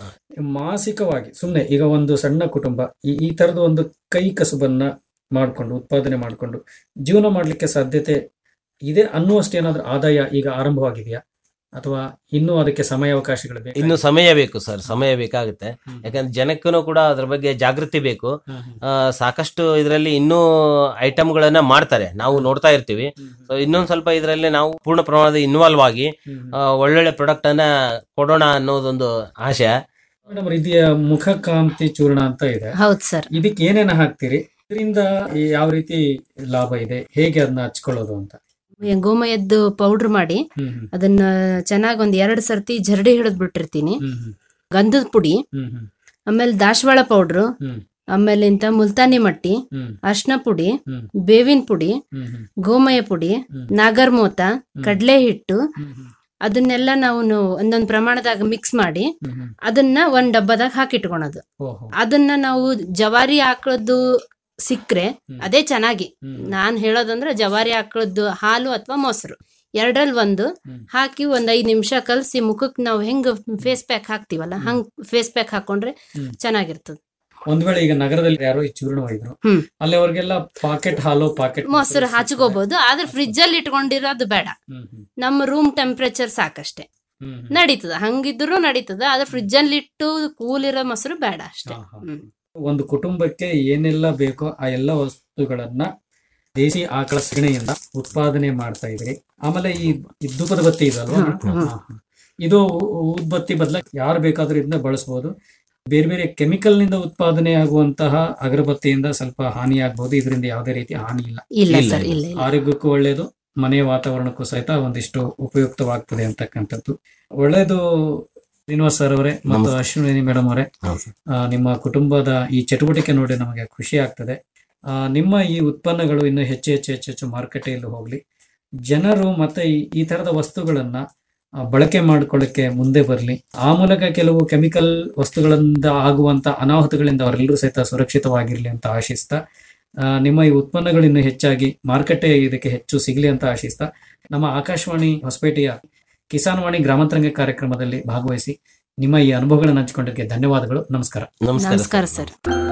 S14: ಮಾಸಿಕವಾಗಿ ಸುಮ್ಮನೆ ಈಗ ಒಂದು ಸಣ್ಣ ಕುಟುಂಬ ಈ ಈ ತರದ ಒಂದು ಕೈ ಕಸುಬನ್ನ ಮಾಡ್ಕೊಂಡು ಉತ್ಪಾದನೆ ಮಾಡ್ಕೊಂಡು ಜೀವನ ಮಾಡ್ಲಿಕ್ಕೆ ಸಾಧ್ಯತೆ ಇದೆ ಅನ್ನುವಷ್ಟು ಏನಾದ್ರೂ ಆದಾಯ ಈಗ ಆರಂಭವಾಗಿದೆಯಾ ಅಥವಾ ಇನ್ನೂ ಅದಕ್ಕೆ ಸಮಯಾವಕಾಶಗಳು ಬೇಕು
S15: ಇನ್ನು ಸಮಯ ಬೇಕು ಸರ್ ಸಮಯ ಬೇಕಾಗುತ್ತೆ ಯಾಕಂದ್ರೆ ಜನಕ್ಕೂ ಕೂಡ ಅದ್ರ ಬಗ್ಗೆ ಜಾಗೃತಿ ಬೇಕು ಆ, ಸಾಕಷ್ಟು ಇದರಲ್ಲಿ ಇನ್ನೂ ಐಟಮ್ಗಳನ್ನ ಮಾಡ್ತಾರೆ ನಾವು ನೋಡ್ತಾ ಇರ್ತೀವಿ ಸೊ ಇನ್ನೊಂದ್ ಸ್ವಲ್ಪ ಇದರಲ್ಲಿ ನಾವು ಪೂರ್ಣ ಪ್ರಮಾಣದ ಇನ್ವಾಲ್ವ್ ಆಗಿ ಆ, ಒಳ್ಳೊಳ್ಳೆ ಪ್ರಾಡಕ್ಟ್ ಅನ್ನ ಕೊಡೋಣ ಅನ್ನೋದೊಂದು ಆಶೆ
S14: ಮೇಡಮ್ ಇದೆಯ ಮುಖಕಾಂತಿ ಚೂರ್ಣ ಅಂತ ಇದೆ
S16: ಹೌದ್ ಸರ್
S14: ಇದಕ್ಕೆ ಏನೇನ ಹಾಕ್ತೀರಿ ಇದರಿಂದ ಯಾವ ರೀತಿ ಲಾಭ ಇದೆ ಹೇಗೆ ಅದನ್ನ ಹಚ್ಕೊಳ್ಳೋದು ಅಂತ
S16: ಗೋಮಯದ್ದು ಪೌಡರ್ ಮಾಡಿ
S14: ಹ್ಮ್ ಹ್ಮ್.
S16: ಅದನ್ನ ಚೆನ್ನಾಗಿ ಒಂದ್ ಎರಡ್ ಸರ್ತಿ ಜರಡಿ ಹಿಡಿದ್ ಬಿಟ್ಟಿರ್ತೀನಿ
S14: ಹ್ಮ್ ಹ್ಮ್.
S16: ಗಂಧದ ಪುಡಿ
S14: ಹ್ಮ್ ಹ್ಮ್.
S16: ಆಮೇಲೆ ದಾಸವಾಳ ಪೌಡ್ರು
S14: ಹ್ಮ್.
S16: ಆಮೇಲೆ ಇಂತ ಮುಲ್ತಾನಿ ಮಟ್ಟಿ
S14: ಹ್ಮ್.
S16: ಅರ್ಶಿನ ಪುಡಿ
S14: ಹ್ಮ್.
S16: ಬೇವಿನ ಪುಡಿ
S14: ಹ್ಮ್ ಹ್ಮ್.
S16: ಗೋಮಯ ಪುಡಿ ನಾಗರ್ಮೋತ ಕಡಲೆ ಹಿಟ್ಟು ಅದನ್ನೆಲ್ಲ ನಾವು ಒಂದೊಂದ್ ಪ್ರಮಾಣದಾಗ ಮಿಕ್ಸ್ ಮಾಡಿ ಅದನ್ನ ಒಂದ್ ಡಬ್ಬದಾಗ ಹಾಕಿಟ್ಕೊಳೋದು
S14: ಓಹೋ.
S16: ಅದನ್ನ ನಾವು ಜವಾರಿ ಆಕಳದ್ದು ಸಿಕ್ಕ್ರೆ ಅದೇ ಚೆನ್ನಾಗಿ ನಾನ್ ಹೇಳೋದಂದ್ರೆ ಜವಾರಿ ಆಕಳದ್ದು ಹಾಲು ಅಥವಾ ಮೊಸರು ಎರಡರಲ್ಲಿ ಒಂದು ಹಾಕಿ ಒಂದ್ ಐದ್ ನಿಮಿಷ ಕಲಸಿ ಮುಖಕ್ಕೆ ನಾವು ಹೆಂಗ್ ಫೇಸ್ ಪ್ಯಾಕ್ ಹಾಕ್ತಿವಲ್ಲ ಹಂಗ್ ಫೇಸ್ ಪ್ಯಾಕ್ ಹಾಕೊಂಡ್ರೆ
S14: ಹ್ಮ್.
S16: ಚೆನ್ನಾಗಿರ್ತದೆ
S14: ಒಂದ್ ವೇಳೆ ಈಗ ನಗರದಲ್ಲಿ ಯಾರೋ ಈ ಚೂರ್ಣ ಒಯ್ದ್ರು
S16: ಹ್ಮ್.
S14: ಅಲ್ಲಿ ಅವ್ರಿಗೆಲ್ಲ ಪಾಕೆಟ್ ಹಾಲು ಪಾಕೆಟ್
S16: ಮೊಸರು ಹಚ್ಕೋಬಹುದು ಆದ್ರೆ ಫ್ರಿಜ್ ಅಲ್ಲಿ ಇಟ್ಕೊಂಡಿರೋದು ಬೇಡ ನಮ್ಮ ರೂಮ್ ಟೆಂಪರೇಚರ್ ಸಾಕಷ್ಟೇ ನಡೀತದ ಹಂಗಿದ್ರು ನಡೀತದ ಆದ್ರೆ ಫ್ರಿಜ್ ಅಲ್ಲಿ ಇಟ್ಟು ಕೂಲ್ ಇರೋ ಮೊಸರು ಬೇಡ ಅಷ್ಟೇ ಹ್ಮ್.
S14: ಒಂದು ಕುಟುಂಬಕ್ಕೆ ಏನೆಲ್ಲ ಬೇಕೋ ಆ ಎಲ್ಲ ವಸ್ತುಗಳನ್ನ ದೇಸಿ ಆಕಳ ಸಗಣಿಯಿಂದ ಉತ್ಪಾದನೆ ಮಾಡ್ತಾ ಇದ್ರಿ ಆಮೇಲೆ ಈ ಈ ಧೂಪದ ಬತ್ತಿ ಇದಲ್ವಾ
S16: ಹ್ಮ್, ಹ್ಮ್.
S14: ಹಾ, ಹಾ. ಇದು ಉದ್ಬತ್ತಿ ಬದಲ ಯಾರು ಬೇಕಾದ್ರೂ ಇದನ್ನ ಬಳಸಬಹುದು ಬೇರೆ ಬೇರೆ ಕೆಮಿಕಲ್ ನಿಂದ ಉತ್ಪಾದನೆ ಆಗುವಂತಹ ಅಗರಬತ್ತಿಯಿಂದ ಸ್ವಲ್ಪ ಹಾನಿ ಆಗ್ಬಹುದು ಇದರಿಂದ ಯಾವುದೇ ರೀತಿ ಹಾನಿ ಇಲ್ಲ
S16: ಇಲ್ಲ ಸರ್, ಇಲ್ಲ, ಇಲ್ಲ.
S14: ಆರೋಗ್ಯಕ್ಕೂ ಒಳ್ಳೆಯದು ಮನೆಯ ವಾತಾವರಣಕ್ಕೂ ಸಹಿತ ಒಂದಿಷ್ಟು ಉಪಯುಕ್ತವಾಗ್ತದೆ ಅಂತಕ್ಕಂಥದ್ದು ಒಳ್ಳೆಯದು ಶ್ರೀನಿವಾಸ್ ಸರ್ ಅವರೇ ಮತ್ತು
S15: ನಮಸ್ತೆ.
S14: ಅಶ್ವಿನಿ ಮೇಡಮ್ ಅವರೇ ಆ, ನಿಮ್ಮ ಕುಟುಂಬದ ಈ ಚಟುವಟಿಕೆ ನೋಡಿ ನಮಗೆ ಖುಷಿ ಆಗ್ತದೆ ಆ, ನಿಮ್ಮ ಈ ಉತ್ಪನ್ನಗಳು ಇನ್ನು ಹೆಚ್ಚು ಹೆಚ್ಚು ಹೆಚ್ಚು ಹೆಚ್ಚು ಮಾರುಕಟ್ಟೆಯಲ್ಲಿ ಹೋಗ್ಲಿ ಜನರು ಮತ್ತೆ ಈ ಈ ತರದ ವಸ್ತುಗಳನ್ನ ಆ, ಬಳಕೆ ಮಾಡ್ಕೊಳ್ಳಿಕ್ಕೆ ಮುಂದೆ ಬರಲಿ ಆ ಮೂಲಕ ಕೆಲವು ಕೆಮಿಕಲ್ ವಸ್ತುಗಳಿಂದ ಆಗುವಂತ ಅನಾಹುತಗಳಿಂದ ಅವರೆಲ್ಲರೂ ಸಹಿತ ಸುರಕ್ಷಿತವಾಗಿರ್ಲಿ ಅಂತ ಆಶಿಸ್ತಾ ಆ, ನಿಮ್ಮ ಈ ಉತ್ಪನ್ನಗಳು ಇನ್ನು ಹೆಚ್ಚಾಗಿ ಮಾರುಕಟ್ಟೆ ಇದಕ್ಕೆ ಹೆಚ್ಚು ಸಿಗ್ಲಿ ಅಂತ ಆಶಿಸ್ತಾ ನಮ್ಮ ಆಕಾಶವಾಣಿ ಹೊಸಪೇಟೆಯ ಕಿಸಾನ್ ವಾಣಿ ಗ್ರಾಮಾಂತರಂಗ ಕಾರ್ಯಕ್ರಮದಲ್ಲಿ ಭಾಗವಹಿಸಿ ನಿಮ್ಮ ಈ ಅನುಭವಗಳನ್ನು ಹಂಚಿಕೊಂಡಿದ್ದಕ್ಕೆ ಧನ್ಯವಾದಗಳು ನಮಸ್ಕಾರ
S16: ನಮಸ್ಕಾರ ಸರ್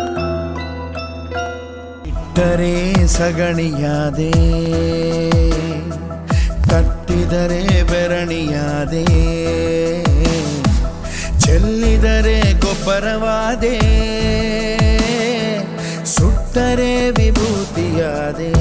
S12: ಇಟ್ಟರೆ ಸಗಣಿಯಾದೆ ತಟ್ಟಿದರೆ ಬೆರಣಿಯಾದೆ ಚೆಲ್ಲಿದರೆ ಗೊಬ್ಬರವಾದೆ ಸುಟ್ಟರೆ ವಿಭೂತಿಯಾದೆ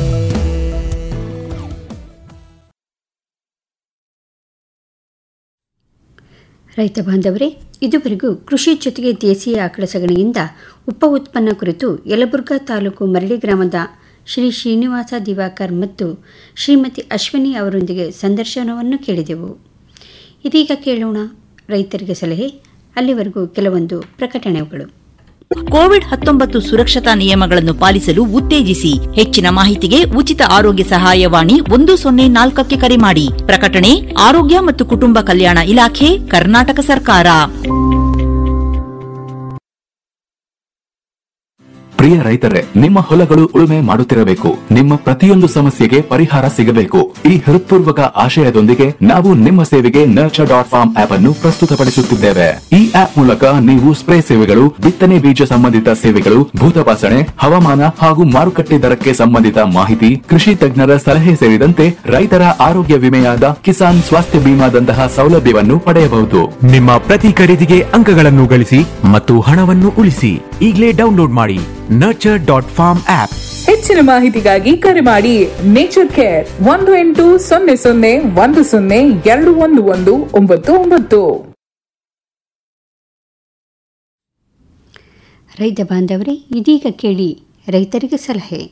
S1: ರೈತ ಬಾಂಧವರೇ ಇದುವರೆಗೂ ಕೃಷಿ ಜೊತೆಗೆ ದೇಸಿ ಆಕಳ ಸಗಣಿಯಿಂದ ಉಪ ಉತ್ಪನ್ನ ಕುರಿತು ಯಲಬುರ್ಗಾ ತಾಲೂಕು ಮರಳಿ ಗ್ರಾಮದ ಶ್ರೀ ಶ್ರೀನಿವಾಸ ದಿವಾಕರ್ ಮತ್ತು ಶ್ರೀಮತಿ ಅಶ್ವಿನಿ ಅವರೊಂದಿಗೆ ಸಂದರ್ಶನವನ್ನು ಕೇಳಿದೆವು ಇದೀಗ ಕೇಳೋಣ ರೈತರಿಗೆ ಸಲಹೆ ಅಲ್ಲಿವರೆಗೂ ಕೆಲವೊಂದು ಪ್ರಕಟಣೆಗಳು
S17: ಕೋವಿಡ್ ಹತ್ತೊಂಬತ್ತು ಸುರಕ್ಷತಾ ನಿಯಮಗಳನ್ನು ಪಾಲಿಸಲು ಉತ್ತೇಜಿಸಿ ಹೆಚ್ಚಿನ ಮಾಹಿತಿಗೆ ಉಚಿತ ಆರೋಗ್ಯ ಸಹಾಯವಾಣಿ ಒಂದು ಸೊನ್ನೆ ನಾಲ್ಕಕ್ಕೆ ಕರೆ ಮಾಡಿ ಪ್ರಕಟಣೆ ಆರೋಗ್ಯ ಮತ್ತು ಕುಟುಂಬ ಕಲ್ಯಾಣ ಇಲಾಖೆ ಕರ್ನಾಟಕ ಸರ್ಕಾರ
S18: ಪ್ರಿಯ ರೈತರೇ ನಿಮ್ಮ ಹೊಲಗಳು ಉಳುಮೆ ಮಾಡುತ್ತಿರಬೇಕು ನಿಮ್ಮ ಪ್ರತಿಯೊಂದು ಸಮಸ್ಯೆಗೆ ಪರಿಹಾರ ಸಿಗಬೇಕು ಈ ಹೃತ್ಪೂರ್ವಕ ಆಶಯದೊಂದಿಗೆ ನಾವು ನಿಮ್ಮ ಸೇವೆಗೆ ನರ್ಚರ್ ಡಾಟ್ ಫಾರ್ಮ್ ಆಪ್ ಅನ್ನು ಪ್ರಸ್ತುತಪಡಿಸುತ್ತಿದ್ದೇವೆ ಈ ಆಪ್ ಮೂಲಕ ನೀವು ಸ್ಪ್ರೇ ಸೇವೆಗಳು ಬಿತ್ತನೆ ಬೀಜ ಸಂಬಂಧಿತ ಸೇವೆಗಳು ಭೂತಪಾಸಣೆ ಹವಾಮಾನ ಹಾಗೂ ಮಾರುಕಟ್ಟೆ ದರಕ್ಕೆ ಸಂಬಂಧಿತ ಮಾಹಿತಿ ಕೃಷಿ ತಜ್ಞರ ಸಲಹೆ ಸೇರಿದಂತೆ ರೈತರ ಆರೋಗ್ಯ ವಿಮೆಯಾದ ಕಿಸಾನ್ ಸ್ವಾಸ್ಥ್ಯ ಬಿಮಾದಂತಹ ಸೌಲಭ್ಯವನ್ನು ಪಡೆಯಬಹುದು
S19: ನಿಮ್ಮ ಪ್ರತಿ ಖರೀದಿಗೆ ಅಂಕಗಳನ್ನು ಗಳಿಸಿ ಮತ್ತು ಹಣವನ್ನು ಉಳಿಸಿ ಈಗಲೇ ಡೌನ್ಲೋಡ್ ಮಾಡಿ ನರ್ಚರ್ ಡಾಟ್ ಫಾರ್ಮ್ ಆಪ್
S20: ಹೆಚ್ಚಿನ ಮಾಹಿತಿಗಾಗಿ ಕರೆ ಮಾಡಿ ನೇಚರ್ ಕೇರ್ ಒಂದು ಎಂಟು ಸೊನ್ನೆ ಸೊನ್ನೆ ಒಂದು ಸೊನ್ನೆ ಎರಡು ಒಂದು ಒಂದು ಒಂಬತ್ತು ಒಂಬತ್ತು
S1: ರೈತ ಬಾಂಧವರೇ ಇದೀಗ ಕೇಳಿ ರೈತರಿಗೆ ಸಲಹೆ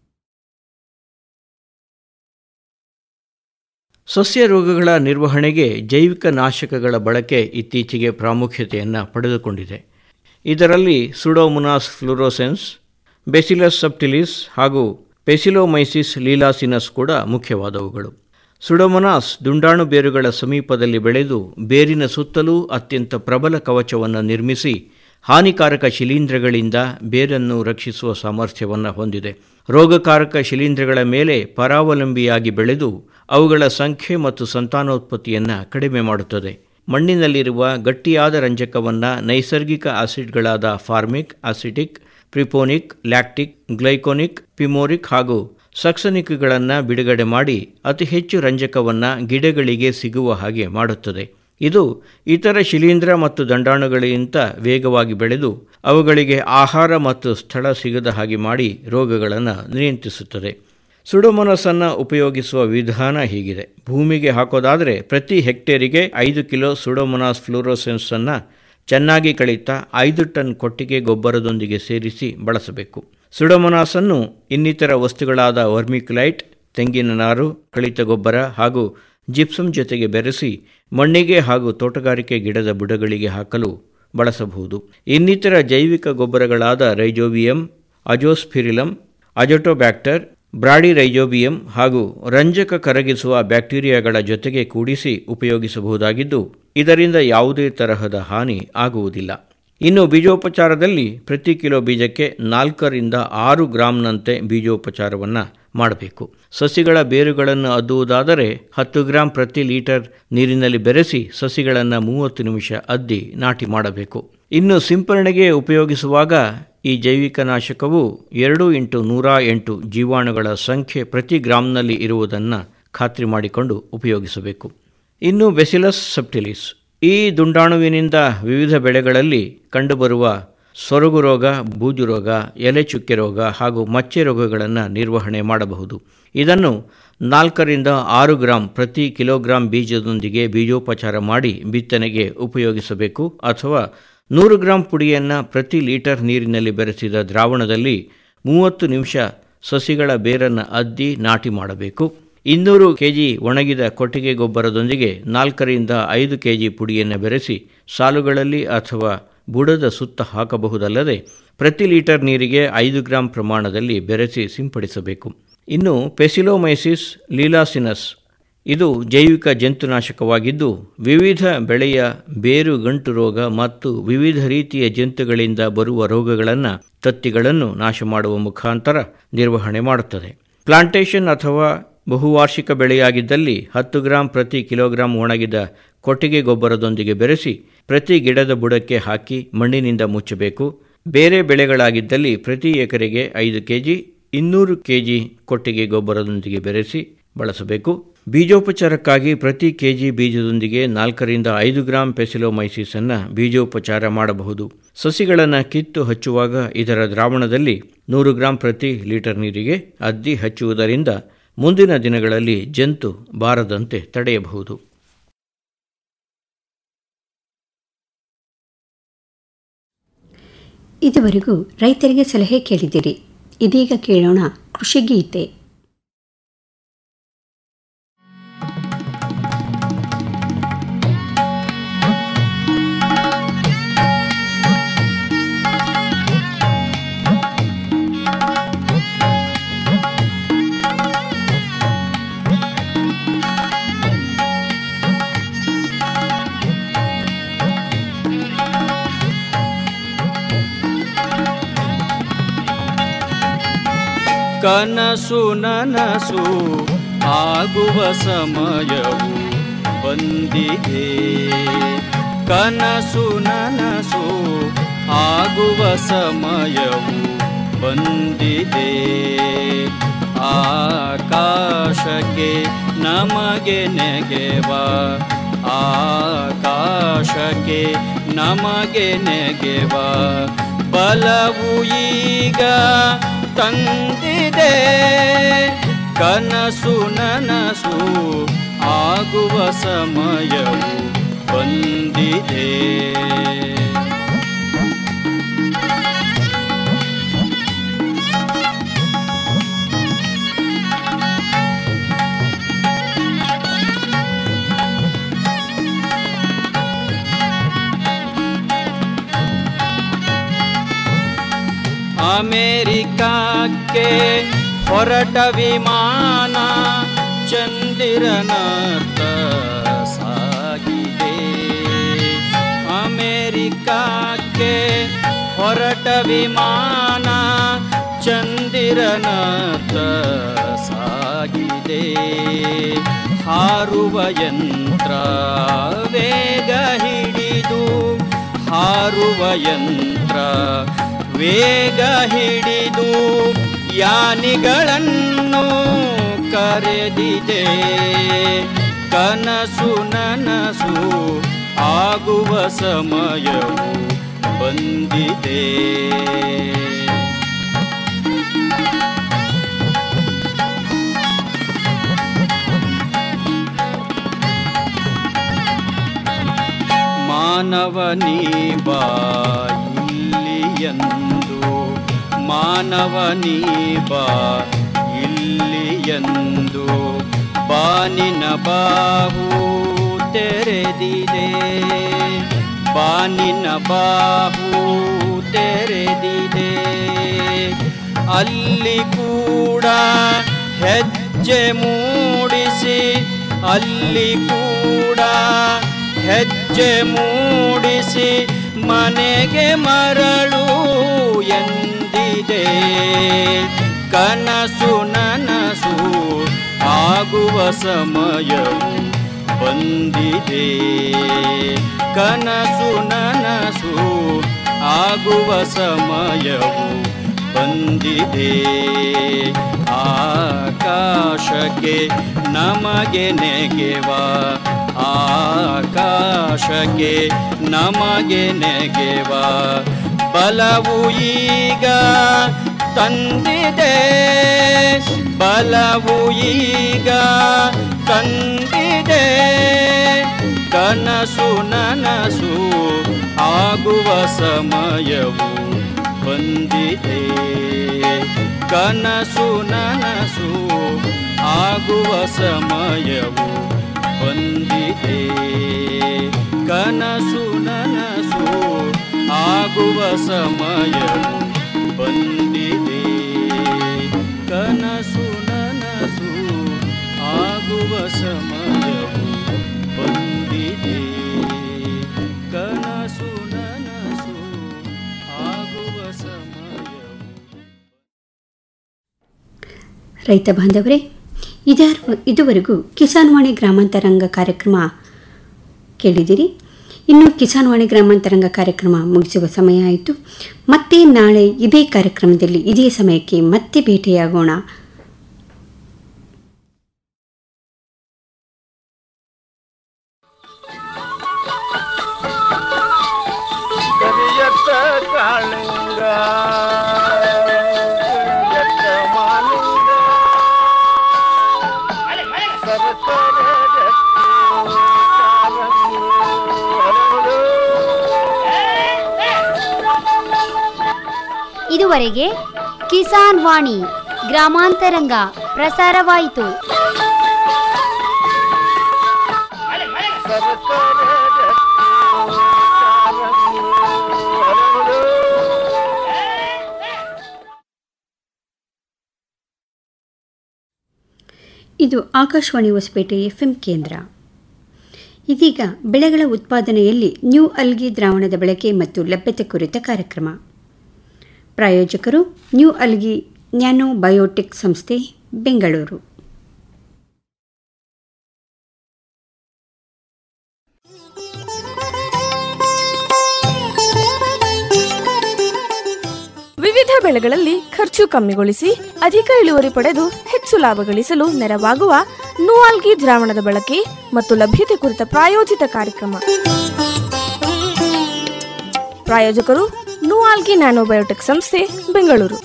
S21: ಸಸ್ಯ ರೋಗಗಳ ನಿರ್ವಹಣೆಗೆ ಜೈವಿಕ ನಾಶಕಗಳ ಬಳಕೆ ಇತ್ತೀಚೆಗೆ ಪ್ರಾಮುಖ್ಯತೆಯನ್ನು ಪಡೆದುಕೊಂಡಿದೆ ಇದರಲ್ಲಿ ಸುಡೋಮುನಾಸ್ ಫ್ಲೂರೋಸೆನ್ಸ್ ಬೆಸಿಲಸ್ ಸಬ್ಟಿಲಿಸ್ ಹಾಗೂ ಪೆಸಿಲೋಮೈಸಿಸ್ ಲೀಲಾಸಿನಸ್ ಕೂಡ ಮುಖ್ಯವಾದವುಗಳು ಸುಡೋಮೊನಾಸ್ ದುಂಡಾಣು ಬೇರುಗಳ ಸಮೀಪದಲ್ಲಿ ಬೆಳೆದು ಬೇರಿನ ಸುತ್ತಲೂ ಅತ್ಯಂತ ಪ್ರಬಲ ಕವಚವನ್ನು ನಿರ್ಮಿಸಿ ಹಾನಿಕಾರಕ ಶಿಲೀಂಧ್ರಗಳಿಂದ ಬೇರನ್ನು ರಕ್ಷಿಸುವ ಸಾಮರ್ಥ್ಯವನ್ನು ಹೊಂದಿದೆ ರೋಗಕಾರಕ ಶಿಲೀಂಧ್ರಗಳ ಮೇಲೆ ಪರಾವಲಂಬಿಯಾಗಿ ಬೆಳೆದು ಅವುಗಳ ಸಂಖ್ಯೆ ಮತ್ತು ಸಂತಾನೋತ್ಪತ್ತಿಯನ್ನು ಕಡಿಮೆ ಮಾಡುತ್ತದೆ ಮಣ್ಣಿನಲ್ಲಿರುವ ಗಟ್ಟಿಯಾದ ರಂಜಕವನ್ನು ನೈಸರ್ಗಿಕ ಆಸಿಡ್ಗಳಾದ formic acetic propionic lactic gluconic ಪಿಮೋರಿಕ್ ಹಾಗೂ ಸಕ್ಸನಿಕ್ಗಳನ್ನು ಬಿಡುಗಡೆ ಮಾಡಿ ಅತಿ ಹೆಚ್ಚು ರಂಜಕವನ್ನು ಗಿಡಗಳಿಗೆ ಸಿಗುವ ಹಾಗೆ ಮಾಡುತ್ತದೆ ಇದು ಇತರ ಶಿಲೀಂಧ್ರ ಮತ್ತು ದಂಡಾಣುಗಳಿಗಿಂತ ವೇಗವಾಗಿ ಬೆಳೆದು ಅವುಗಳಿಗೆ ಆಹಾರ ಮತ್ತು ಸ್ಥಳ ಸಿಗದ ಹಾಗೆ ಮಾಡಿ ರೋಗಗಳನ್ನು ನಿಯಂತ್ರಿಸುತ್ತದೆ ಸುಡೋಮೊನಸನ್ನು ಉಪಯೋಗಿಸುವ ವಿಧಾನ ಹೀಗಿದೆ ಭೂಮಿಗೆ ಹಾಕೋದಾದರೆ ಪ್ರತಿ ಹೆಕ್ಟೇರಿಗೆ ಐದು ಕಿಲೋ ಸುಡೋಮೊನಾಸ್ ಫ್ಲೂರೋಸೆನ್ಸನ್ನು ಚೆನ್ನಾಗಿ ಕಳೀತಾ ಐದು ಟನ್ ಕೊಟ್ಟಿಗೆ ಗೊಬ್ಬರದೊಂದಿಗೆ ಸೇರಿಸಿ ಬಳಸಬೇಕು ಸುಡೋಮೊನಾಸನ್ನು ಇನ್ನಿತರ ವಸ್ತುಗಳಾದ ವರ್ಮಿಕ್ಲೈಟ್ ತೆಂಗಿನ ನಾರು ಕಳಿತ ಗೊಬ್ಬರ ಹಾಗೂ ಜಿಪ್ಸಮ್ ಜೊತೆಗೆ ಬೆರೆಸಿ ಮಣ್ಣಿಗೆ ಹಾಗೂ ತೋಟಗಾರಿಕೆ ಗಿಡದ ಬುಡಗಳಿಗೆ ಹಾಕಲು ಬಳಸಬಹುದು ಇನ್ನಿತರ ಜೈವಿಕ ಗೊಬ್ಬರಗಳಾದ Rhizobium Azospirillum Azotobacter Bradyrhizobium ಹಾಗೂ ರಂಜಕ ಕರಗಿಸುವ ಬ್ಯಾಕ್ಟೀರಿಯಾಗಳ ಜೊತೆಗೆ ಕೂಡಿಸಿ ಉಪಯೋಗಿಸಬಹುದಾಗಿದ್ದು ಇದರಿಂದ ಯಾವುದೇ ತರಹದ ಹಾನಿ ಆಗುವುದಿಲ್ಲ ಇನ್ನು ಬೀಜೋಪಚಾರದಲ್ಲಿ ಪ್ರತಿ ಕಿಲೋ ಬೀಜಕ್ಕೆ ನಾಲ್ಕರಿಂದ ಆರು ಗ್ರಾಂನಂತೆ ಬೀಜೋಪಚಾರವನ್ನು ಮಾಡಬೇಕು ಸಸಿಗಳ ಬೇರುಗಳನ್ನು ಅದ್ದುವುದಾದರೆ ಹತ್ತು ಗ್ರಾಂ ಪ್ರತಿ ಲೀಟರ್ ನೀರಿನಲ್ಲಿ ಬೆರೆಸಿ ಸಸಿಗಳನ್ನು ಮೂವತ್ತು ನಿಮಿಷ ಅದ್ದಿ ನಾಟಿ ಮಾಡಬೇಕು ಇನ್ನು ಸಿಂಪರಣೆಗೆ ಉಪಯೋಗಿಸುವಾಗ ಈ ಜೈವಿಕ ನಾಶಕವು ಎರಡು ಇಂಟು ನೂರ ಎಂಟು ಜೀವಾಣುಗಳ ಸಂಖ್ಯೆ ಪ್ರತಿ ಗ್ರಾಂನಲ್ಲಿ ಇರುವುದನ್ನು ಖಾತ್ರಿ ಮಾಡಿಕೊಂಡು ಉಪಯೋಗಿಸಬೇಕು ಇನ್ನು ಬೆಸಿಲಸ್ ಸಬ್ಟಿಲಿಸ್ ಈ ದುಂಡಾಣುವಿನಿಂದ ವಿವಿಧ ಬೆಳೆಗಳಲ್ಲಿ ಕಂಡುಬರುವ ಸೊರಗು ರೋಗ ಬೂಜು ರೋಗ ಎಲೆ ಚುಕ್ಕೆ ರೋಗ ಹಾಗೂ ಮಚ್ಚೆ ರೋಗಗಳನ್ನು ನಿರ್ವಹಣೆ ಮಾಡಬಹುದು ಇದನ್ನು ನಾಲ್ಕರಿಂದ ಆರು ಗ್ರಾಂ ಪ್ರತಿ ಕಿಲೋಗ್ರಾಂ ಬೀಜದೊಂದಿಗೆ ಬೀಜೋಪಚಾರ ಮಾಡಿ ಬಿತ್ತನೆಗೆ ಉಪಯೋಗಿಸಬೇಕು ಅಥವಾ ನೂರು ಗ್ರಾಂ ಪುಡಿಯನ್ನು ಪ್ರತಿ ಲೀಟರ್ ನೀರಿನಲ್ಲಿ ಬೆರೆಸಿದ ದ್ರಾವಣದಲ್ಲಿ ಮೂವತ್ತು ನಿಮಿಷ ಸಸಿಗಳ ಬೇರನ್ನು ಅದ್ದಿ ನಾಟಿ ಮಾಡಬೇಕು ಇನ್ನೂರು ಕೆಜಿ ಒಣಗಿದ ಕೊಟ್ಟಿಗೆ ಗೊಬ್ಬರದೊಂದಿಗೆ ನಾಲ್ಕರಿಂದ ಐದು ಕೆಜಿ ಪುಡಿಯನ್ನು ಬೆರೆಸಿ ಸಾಲುಗಳಲ್ಲಿ ಅಥವಾ ಬುಡದ ಸುತ್ತ ಹಾಕಬಹುದಲ್ಲದೆ ಪ್ರತಿ ಲೀಟರ್ ನೀರಿಗೆ ಐದು ಗ್ರಾಂ ಪ್ರಮಾಣದಲ್ಲಿ ಬೆರೆಸಿ ಸಿಂಪಡಿಸಬೇಕು ಇನ್ನು ಪೆಸಿಲೋಮೈಸಿಸ್ ಲೀಲಾಸಿನಸ್ ಇದು ಜೈವಿಕ ಜಂತುನಾಶಕವಾಗಿದ್ದು ವಿವಿಧ ಬೆಳೆಯ ಬೇರು ಗಂಟು ರೋಗ ಮತ್ತು ವಿವಿಧ ರೀತಿಯ ಜಂತುಗಳಿಂದ ಬರುವ ರೋಗಗಳನ್ನು ತತ್ತಿಗಳನ್ನು ನಾಶ ಮಾಡುವ ಮುಖಾಂತರ ನಿರ್ವಹಣೆ ಮಾಡುತ್ತದೆ ಪ್ಲಾಂಟೇಶನ್ ಅಥವಾ ಬಹುವಾರ್ಷಿಕ ಬೆಳೆಯಾಗಿದ್ದಲ್ಲಿ ಹತ್ತು ಗ್ರಾಂ ಪ್ರತಿ ಕಿಲೋಗ್ರಾಂ ಒಣಗಿದ ಕೊಟ್ಟಿಗೆ ಗೊಬ್ಬರದೊಂದಿಗೆ ಬೆರೆಸಿ ಪ್ರತಿ ಗಿಡದ ಬುಡಕ್ಕೆ ಹಾಕಿ ಮಣ್ಣಿನಿಂದ ಮುಚ್ಚಬೇಕು ಬೇರೆ ಬೆಳೆಗಳಾಗಿದ್ದಲ್ಲಿ ಪ್ರತಿ ಎಕರೆಗೆ ಐದು ಕೆಜಿ ಇನ್ನೂರು ಕೆಜಿ ಕೊಟ್ಟಿಗೆ ಗೊಬ್ಬರದೊಂದಿಗೆ ಬೆರೆಸಿ ಬಳಸಬೇಕು ಬೀಜೋಪಚಾರಕ್ಕಾಗಿ ಪ್ರತಿ ಕೆಜಿ ಬೀಜದೊಂದಿಗೆ ನಾಲ್ಕರಿಂದ ಐದು ಗ್ರಾಂ ಪೆಸಿಲೋಮೈಸಿಸ್ ಅನ್ನು ಬೀಜೋಪಚಾರ ಮಾಡಬಹುದು ಸಸಿಗಳನ್ನು ಕಿತ್ತು ಹಚ್ಚುವಾಗ ಇದರ ದ್ರಾವಣದಲ್ಲಿ ನೂರು ಗ್ರಾಂ ಪ್ರತಿ ಲೀಟರ್ ನೀರಿಗೆ ಅದ್ದಿ ಹಚ್ಚುವುದರಿಂದ ಮುಂದಿನ ದಿನಗಳಲ್ಲಿ ಜಂತು ಬಾರದಂತೆ ತಡೆಯಬಹುದು
S1: ಇದುವರೆಗೂ ರೈತರಿಗೆ ಸಲಹೆ ಕೇಳಿದಿರಿ ಇದೀಗ ಕೇಳೋಣ ಕೃಷಿ ಗೀತೆ
S21: ಕನಸು ನನಸು ಆಗುವ ಸಮಯವು ಬಂದಿದೆ ಕನಸು ನನಸು ಆಗುವ ಸಮಯವು ಬಂದಿದೆ ಆಕಾಶಕ್ಕೆ ನಮಗೆ ನೆಗೆವ ಆಕಾಶಕ್ಕೆ ನಮಗೆ ನೆಗೆವ ಬಲವು ಈಗ ತಂದಿದೆ ಕನಸು ನನಸು ಆಗುವ ಸಮಯವು ಬಂದಿದೆ ಅಮೇರಿಕಕ್ಕೆ ಹೊರಟ ವಿಮಾನ ಚಂದಿರನತ್ತ ಸಾಗಿದೆ ಅಮೇರಿಕಕ್ಕೆ ಹೊರಟ ವಿಮಾನ ಚಂದಿರನತ್ತ ಸಾಗಿದೆ ಹಾರುವ ಯಂತ್ರ ವೇಗ ಹಿಡಿದು ಹಾರುವ ಯಂತ್ರ ವೇಗ ಹಿಡಿದು ಯಾನಿಗಳನ್ನು ಕರೆದಿದೆ ಕನಸು ನನಸು ಆಗುವ ಸಮಯವು ಬಂದಿದೆ ಮಾನವನೀ ಬಾ ಇಲ್ಲಿಯಂದು ಮಾನವನೀ ಬಾ ಇಲ್ಲಿಯಂದು ಬಾನಿನ ಬಾಹು ತೆರೆದಿದೆ ಬಾನಿನ ಬಾಹು ತೆರೆದಿದೆ ಅಲ್ಲಿ ಕೂಡ ಹೆಜ್ಜೆ ಮೂಡಿಸಿ ಅಲ್ಲಿ ಕೂಡ ಹೆಜ್ಜೆ ಮೂಡಿಸಿ ಮನೆಗೆ ಮರಳು ಎಂದಿದೆ ಕನಸು ನನಸು ಆಗುವ ಸಮಯವು ಬಂದಿದೆ ಕನಸು ನನಸು ಆಗುವ ಸಮಯವು ಬಂದಿದೆ ಆಕಾಶಕ್ಕೆ ನಮಗೆ ನೆಗೆವ ಆಕಾಶಕ್ಕೆ ನಮಗೆ ನೆಗೆವ ಬಲವು ಈಗ ತಂದಿದೆ ಬಲವು ಈಗ ತಂದಿದೆ ಕನಸು ನನಸು ಆಗುವ ಸಮಯವು ಬಂದಿದೆ ಕನಸು ನನಸು ಆಗುವ ಸಮಯವು ಬಂದಿದೆ ಕನಸು ನನಸು ಆಗುವ ಸಮಯವು ಬಂದಿದೆ ಕನಸು ನನಸು ಆಗುವ ಸಮಯವು ಬಂದಿದೆ ಕನಸು ನನಸು ಆಗುವ ಸಮಯವು
S1: ರೈತ ಬಾಂಧವರೇ ಇದಾರ್ ಇದುವರೆಗೂ ಕಿಸಾನ್ವಾಣಿ ಗ್ರಾಮಾಂತರಂಗ ಕಾರ್ಯಕ್ರಮ ಕೇಳಿದಿರಿ ಇನ್ನು ಕಿಸಾನ್ವಾಣಿ ಗ್ರಾಮಾಂತರಂಗ ಕಾರ್ಯಕ್ರಮ ಮುಗಿಸುವ ಸಮಯ ಆಯಿತು ಮತ್ತೆ ನಾಳೆ ಇದೇ ಕಾರ್ಯಕ್ರಮದಲ್ಲಿ ಇದೇ ಸಮಯಕ್ಕೆ ಮತ್ತೆ ಭೇಟಿಯಾಗೋಣ
S21: ಕರಿಯತ್ತ ಕಾಳಿಂಗ ಕರಿಯತ್ತ ಮಾಲಿಂಗ ಸರಸರ ಗಟ್ಟಿ ಕಾಲಂಗಿ ಹರಳು.
S5: ಇದುವರೆಗೆ ಕಿಸಾನ್ ವಾಣಿ ಗ್ರಾಮಾಂತರಂಗ ಪ್ರಸಾರವಾಯಿತು
S21: ಸರಸರ ಗಟ್ಟಿ ಕಾಲಂಗಿ ಹರಳು.
S1: ಇದು ಆಕಾಶವಾಣಿ ಹೊಸಪೇಟೆ ಎಫ್ಎಂ ಕೇಂದ್ರ ಇದೀಗ ಬೆಳೆಗಳ ಉತ್ಪಾದನೆಯಲ್ಲಿ ನ್ಯೂ ಅಲ್ಗಿ ದ್ರಾವಣದ ಬಳಕೆ ಮತ್ತು ಲಭ್ಯತೆ ಕುರಿತ ಕಾರ್ಯಕ್ರಮ ಪ್ರಾಯೋಜಕರು ನ್ಯೂ ಅಲ್ಗಿ ನ್ಯಾನೋ ಬಯೋಟೆಕ್ ಸಂಸ್ಥೆ ಬೆಂಗಳೂರು
S2: ವಿವಿಧ ಬೆಳೆಗಳಲ್ಲಿ ಖರ್ಚು ಕಮ್ಮಿಗೊಳಿಸಿ ಅಧಿಕ ಇಳುವರಿ ಪಡೆದು ಹೆಚ್ಚು ಲಾಭ ಗಳಿಸಲು ನೆರವಾಗುವ ನೂವಾಲ್ಗಿ ದ್ರಾವಣದ ಬಳಕೆ ಮತ್ತು ಲಭ್ಯತೆ ಕುರಿತ ಪ್ರಾಯೋಜಿತ ಕಾರ್ಯಕ್ರಮ ಪ್ರಾಯೋಜಕರು ನೂವಾಲ್ಗಿ ನ್ಯಾನೋಬಯೋಟೆಕ್ ಸಂಸ್ಥೆ ಬೆಂಗಳೂರು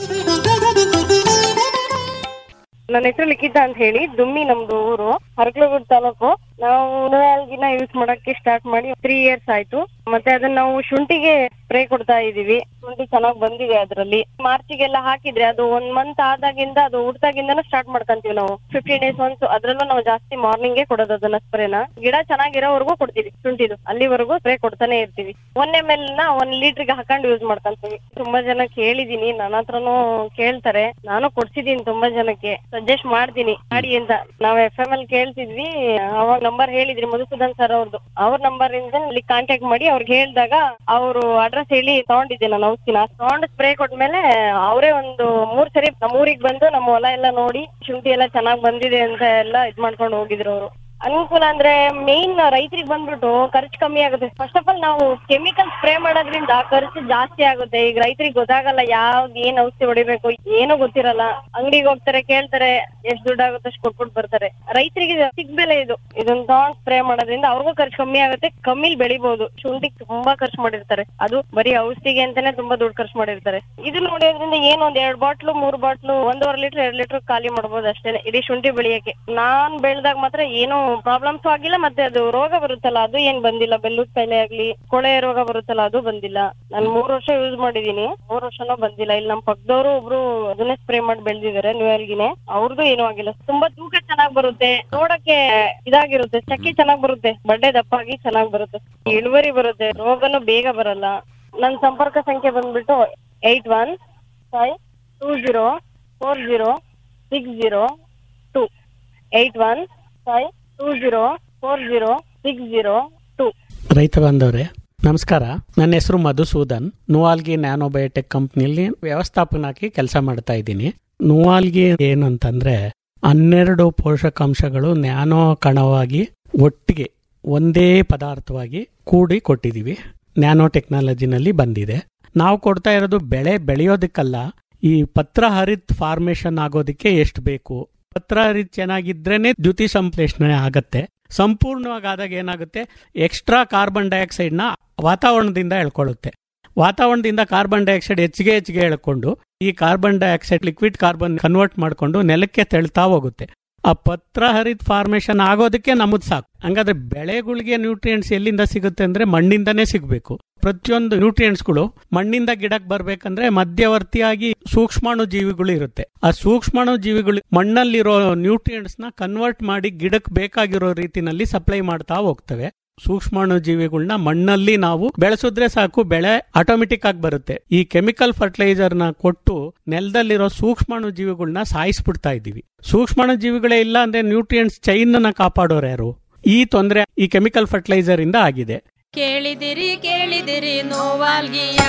S22: ನನ್ನ ಹೆಸರು ಲಿಖಿತ ಅಂತ ಹೇಳಿ ದುಮ್ಮಿ ನಮ್ದು ಊರು ಹರಕಲಗೂಡು ತಾಲೂಕು ನಾವು ನುವಾಲ್ಗಿನ ಯೂಸ್ ಮಾಡಕ್ಕೆ ಸ್ಟಾರ್ಟ್ ಮಾಡಿ ತ್ರೀ ಇಯರ್ಸ್ ಆಯ್ತು ಮತ್ತೆ ಅದನ್ನ ನಾವು ಶುಂಠಿಗೆ ಸ್ಪ್ರೇ ಕೊಡ್ತಾ ಇದೀವಿ ಶುಂಠಿ ಚೆನ್ನಾಗ್ ಬಂದಿದೆ ಅದ್ರಲ್ಲಿ ಮಾರ್ಚಿಗೆಲ್ಲ ಹಾಕಿದ್ರೆ ಅದು ಒಂದ್ ಮಂತ್ ಆದಾಗಿಂದ ಅದು ಹುಡ್ದಾಗಿಂದನೂ ಸ್ಟಾರ್ಟ್ ಮಾಡ್ಕೊಂತೀವಿ ನಾವು ಫಿಫ್ಟೀನ್ ಡೇಸ್ ಒನ್ಸ್ ಅದ್ರಲ್ಲೂ ನಾವು ಜಾಸ್ತಿ ಮಾರ್ನಿಂಗ್ ಕೊಡೋದು ಅದನ್ನ ಸ್ಪ್ರೇನ ಗಿಡ ಚೆನ್ನಾಗಿರೋವರೆಗೂ ಕೊಡ್ತೀವಿ ಶುಂಠಿದು ಅಲ್ಲಿವರೆಗೂ ಸ್ಪ್ರೇ ಕೊಡ್ತಾನೆ ಇರ್ತೀವಿ ಒನ್ ಎಮ್ ಎಲ್ ನ ಒಂದ್ ಲೀಟರ್ಗೆ ಹಾಕೊಂಡು ಯೂಸ್ ಮಾಡ್ಕೊಂತೀವಿ ತುಂಬಾ ಜನ ಕೇಳಿದೀನಿ ನನ್ನ ಹತ್ರನೂ ಕೇಳ್ತಾರೆ ನಾನು ಕೊಡ್ಸಿದೀನಿ ತುಂಬಾ ಜನಕ್ಕೆ ಸಜೆಸ್ಟ್ ಮಾಡ್ತೀನಿ ಮಾಡಿ ಅಂತ ನಾವ್ ಎಫ್ ಎಂ ಎಲ್ ಕೇಳ್ತಿದ್ವಿ ಅವಾಗ ನಂಬರ್ ಹೇಳಿದ್ರಿ ಮಧುಸೂದನ್ ಸರ್ ಅವ್ರದ್ದು ಅವ್ರ ನಂಬರ್ ಇಂದ ಅಲ್ಲಿ ಕಾಂಟ್ಯಾಕ್ಟ್ ಮಾಡಿ ಅವ್ರಿಗೆ ಹೇಳಿದಾಗ ಅವರು ಅಡ್ರೆಸ್ ಹೇಳಿ ತಗೊಂಡಿದ್ದೆ ನಾನು ಔಷಧಿನ ತಗೊಂಡು ಸ್ಪ್ರೇ ಕೊಟ್ಮೇಲೆ ಅವರೇ ಒಂದು ಮೂರ್ ಸರಿ ನಮ್ಮ ಊರಿಗೆ ಬಂದು ನಮ್ಮ ಹೊಲ ಎಲ್ಲ ನೋಡಿ ಶುಂಠಿ ಎಲ್ಲ ಚೆನ್ನಾಗ್ ಬಂದಿದೆ ಅಂತ ಎಲ್ಲ ಇದ್ ಮಾಡ್ಕೊಂಡು ಹೋಗಿದ್ರು ಅವರು ಅನುಕೂಲ ಅಂದ್ರೆ ಮೇನ್ ರೈತರಿಗೆ ಬಂದ್ಬಿಟ್ಟು ಖರ್ಚು ಕಮ್ಮಿ ಆಗುತ್ತೆ ಫಸ್ಟ್ ಆಫ್ ಆಲ್ ನಾವು ಕೆಮಿಕಲ್ ಸ್ಪ್ರೇ ಮಾಡೋದ್ರಿಂದ ಖರ್ಚು ಜಾಸ್ತಿ ಆಗುತ್ತೆ ಈಗ ರೈತರಿಗೆ ಗೊತ್ತಾಗಲ್ಲ ಯಾವ್ದು ಏನ್ ಔಷಧಿ ಹೊಡಿಬೇಕು ಏನೂ ಗೊತ್ತಿರಲ್ಲ ಅಂಗಡಿಗೆ ಹೋಗ್ತಾರೆ ಕೇಳ್ತಾರೆ ಎಷ್ಟ್ ದುಡ್ಡು ಆಗುತ್ತೆ ಅಷ್ಟು ಕೊಟ್ಬಿಟ್ಟು ಬರ್ತಾರೆ ರೈತರಿಗೆ ಸಿಗ್ ಬೆಲೆ ಇದು ಇದನ್ನ ತಗೊಂಡ್ ಸ್ಪ್ರೇ ಮಾಡೋದ್ರಿಂದ ಅವ್ರಿಗೂ ಖರ್ಚು ಕಮ್ಮಿ ಆಗುತ್ತೆ ಕಮ್ಮಿಲ್ ಬೆಳಿಬಹುದು ಶುಂಠಿಗೆ ತುಂಬಾ ಖರ್ಚು ಮಾಡಿರ್ತಾರೆ ಅದು ಬರೀ ಔಷಧಿಗೆ ಅಂತಾನೆ ತುಂಬಾ ದುಡ್ಡು ಖರ್ಚು ಮಾಡಿರ್ತಾರೆ ಇದು ನೋಡೋದ್ರಿಂದ ಏನು ಒಂದ್ ಎರಡ್ ಬಾಟ್ಲು ಮೂರ್ ಬಾಟ್ಲು ಒಂದೂವರೆ ಲೀಟರ್ ಎರಡ್ ಲೀಟರ್ ಖಾಲಿ ಮಾಡ್ಬೋದು ಅಷ್ಟೇನೆ ಇಡೀ ಶುಂಠಿ ಬೆಳೆಯಕ್ಕೆ ನಾನ್ ಬೆಳ್ದಾಗ ಮಾತ್ರ ಏನು ಪ್ರಾಬ್ಲಮ್ಸ್ ಆಗಿಲ್ಲ ಮತ್ತೆ ಅದು ರೋಗ ಬರುತ್ತಲ್ಲ ಅದು ಏನ್ ಬಂದಿಲ್ಲ ಬೆಲ್ಲೂದ್ ಕಾಯಿಲೆ ಆಗ್ಲಿ ಕೊಳೆ ರೋಗ ಬರುತ್ತಲ್ಲ ಅದು ಬಂದಿಲ್ಲ ನಾನ್ ಮೂರ್ ವರ್ಷ ಯೂಸ್ ಮಾಡಿದೀನಿ ಮೂರ್ ವರ್ಷನೂ ಬಂದಿಲ್ಲ ಇಲ್ಲಿ ನಮ್ ಪಕ್ಕದವರು ಒಬ್ರು ಅದನ್ನೇ ಸ್ಪ್ರೇ ಮಾಡಿ ಬೆಳ್ದಿದ್ದಾರೆ ನ್ಯೂಯಲ್ಗಿನೇ ಅವ್ರದ್ದು ಏನೂ ಆಗಿಲ್ಲ ತುಂಬಾ ತೂಕ ಚೆನ್ನಾಗ್ ಬರುತ್ತೆ ನೋಡಕ್ಕೆ ಇದಾಗಿರುತ್ತೆ ಚಕ್ಕಿ ಚೆನ್ನಾಗ್ ಬರುತ್ತೆ ಬಡ್ಡೆ ದಪ್ಪಾಗಿ ಚೆನ್ನಾಗ್ ಬರುತ್ತೆ ಇಳುವರಿ ಬರುತ್ತೆ ರೋಗನು ಬೇಗ ಬರಲ್ಲ ನನ್ ಸಂಪರ್ಕ ಸಂಖ್ಯೆ ಬಂದ್ಬಿಟ್ಟು eight one five two zero four zero six zero two eight one five two zero four zero six zero two
S23: ರೈತ ಬಾಂಧವ್ರೆ ನಮಸ್ಕಾರ ನನ್ನ ಹೆಸರು ಮಧುಸೂದನ್ ನುವಾಲ್ಗಿ ನ್ಯಾನೋಬಯೋಟೆಕ್ ಕಂಪ್ನಿಯಲ್ಲಿ ವ್ಯವಸ್ಥಾಪನಾಗಿ ಕೆಲಸ ಮಾಡ್ತಾ ಇದ್ದೀನಿ ನುವಾಲ್ಗಿ ಏನಂತಂದ್ರೆ ಹನ್ನೆರಡು ಪೋಷಕಾಂಶಗಳು ನ್ಯಾನೋ ಕಣವಾಗಿ ಒಟ್ಟಿಗೆ ಒಂದೇ ಪದಾರ್ಥವಾಗಿ ಕೂಡಿ ಕೊಟ್ಟಿದ್ದೀವಿ ನ್ಯಾನೋ ಟೆಕ್ನಾಲಜಿನಲ್ಲಿ ಬಂದಿದೆ ನಾವು ಕೊಡ್ತಾ ಇರೋದು ಬೆಳೆ ಬೆಳೆಯೋದಕ್ಕಲ್ಲ ಈ ಪತ್ರ ಹರಿತ್ ಫಾರ್ಮೇಶನ್ ಆಗೋದಕ್ಕೆ ಎಷ್ಟು ಬೇಕು ಪತ್ರ ಹರಿತ್ ಚೆನ್ನಾಗಿದ್ರೇನೆ ದ್ಯುತಿ ಸಂಶ್ಲೇಷಣೆ ಆಗತ್ತೆ ಸಂಪೂರ್ಣವಾಗಿ ಆದಾಗ ಏನಾಗುತ್ತೆ ಎಕ್ಸ್ಟ್ರಾ ಕಾರ್ಬನ್ ಡೈಆಕ್ಸೈಡ್ ನ ವಾತಾವರಣದಿಂದ ಎಳ್ಕೊಳ್ಳುತ್ತೆ ವಾತಾವರಣದಿಂದ ಕಾರ್ಬನ್ ಡೈಆಕ್ಸೈಡ್ ಹೆಚ್ಚಿಗೆ ಹೆಚ್ಚಿಗೆ ಎಳ್ಕೊಂಡು ಈ carbon dioxide liquid carbon convert ಮಾಡಿಕೊಂಡು ನೆಲಕ್ಕೆ ತೆಳ್ತಾ ಹೋಗುತ್ತೆ ಆ ಪತ್ರ ಹರಿತ್ ಫಾರ್ಮೇಶನ್ ಆಗೋದಕ್ಕೆ ನಮ್ಮದು ಸಾಕು ಹಂಗಾದ್ರೆ ಬೆಳೆಗಳಿಗೆ ನ್ಯೂಟ್ರಿಯೆಂಟ್ಸ್ ಎಲ್ಲಿಂದ ಸಿಗುತ್ತೆ ಅಂದ್ರೆ ಮಣ್ಣಿಂದನೇ ಸಿಗಬೇಕು ಪ್ರತಿಯೊಂದು ನ್ಯೂಟ್ರಿಯೆಂಟ್ಸ್ಗಳು ಮಣ್ಣಿಂದ ಗಿಡಕ್ಕೆ ಬರ್ಬೇಕಂದ್ರೆ ಮಧ್ಯವರ್ತಿಯಾಗಿ ಸೂಕ್ಷ್ಮಾಣು ಜೀವಿಗಳು ಇರುತ್ತೆ ಆ ಸೂಕ್ಷ್ಮಾಣು ಜೀವಿಗಳು ಮಣ್ಣಲ್ಲಿರೋ ನ್ಯೂಟ್ರಿಯೆಂಟ್ಸ್ ನ ಕನ್ವರ್ಟ್ ಮಾಡಿ ಗಿಡಕ್ಕೆ ಬೇಕಾಗಿರೋ ರೀತಿನಲ್ಲಿ ಸಪ್ಲೈ ಮಾಡ್ತಾ ಹೋಗ್ತವೆ ಸೂಕ್ಷ್ಮಾಣು ಜೀವಿಗಳನ್ನ ಮಣ್ಣಲ್ಲಿ ನಾವು ಬೆಳೆಸಿದ್ರೆ ಸಾಕು ಬೆಳೆ ಆಟೋಮೆಟಿಕ್ ಆಗಿ ಬರುತ್ತೆ ಈ ಕೆಮಿಕಲ್ ಫರ್ಟಿಲೈಸರ್ ನ ಕೊಟ್ಟು ನೆಲದಲ್ಲಿರೋ ಸೂಕ್ಷ್ಮಾಣು ಜೀವಿಗಳನ್ನ ಸಾಯಿಸ್ಬಿಡ್ತಾ ಇದೀವಿ ಸೂಕ್ಷ್ಮಾಣು ಜೀವಿಗಳೇ ಇಲ್ಲ ಅಂದ್ರೆ ನ್ಯೂಟ್ರಿಯೆಂಟ್ಸ್ ಚೈನ್ ನ ಕಾಪಾಡೋರು ಯಾರು ಈ ತೊಂದರೆ ಈ ಕೆಮಿಕಲ್ ಫರ್ಟಿಲೈಸರ್ ಇಂದ ಆಗಿದೆ
S24: ಕೇಳಿದಿರಿ ಕೇಳಿದಿರಿ ನೋವಾಲ್ಗಿಯ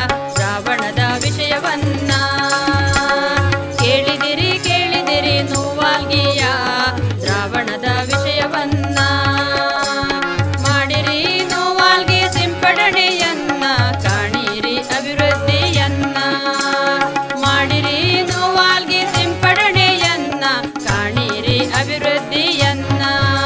S24: ರಾವಣದ ವಿಷಯವನ್ನ ಕೇಳಿದಿರಿ ಕೇಳಿದಿರಿ ನೋವಾಲ್ಗಿಯ ರಾವಣದ ವಿಷಯವನ್ನ ಮಾಡಿರಿ ನೋವಾಲ್ಗಿ ಸಿಂಪಡಣೆಯನ್ನ ಕಾಣಿರಿ ಅಭಿವೃದ್ಧಿಯನ್ನ ಮಾಡಿರಿ ನೋವಾಲ್ಗಿ ಸಿಂಪಡಣೆಯನ್ನ ಕಾಣಿರಿ ಅಭಿವೃದ್ಧಿಯನ್ನ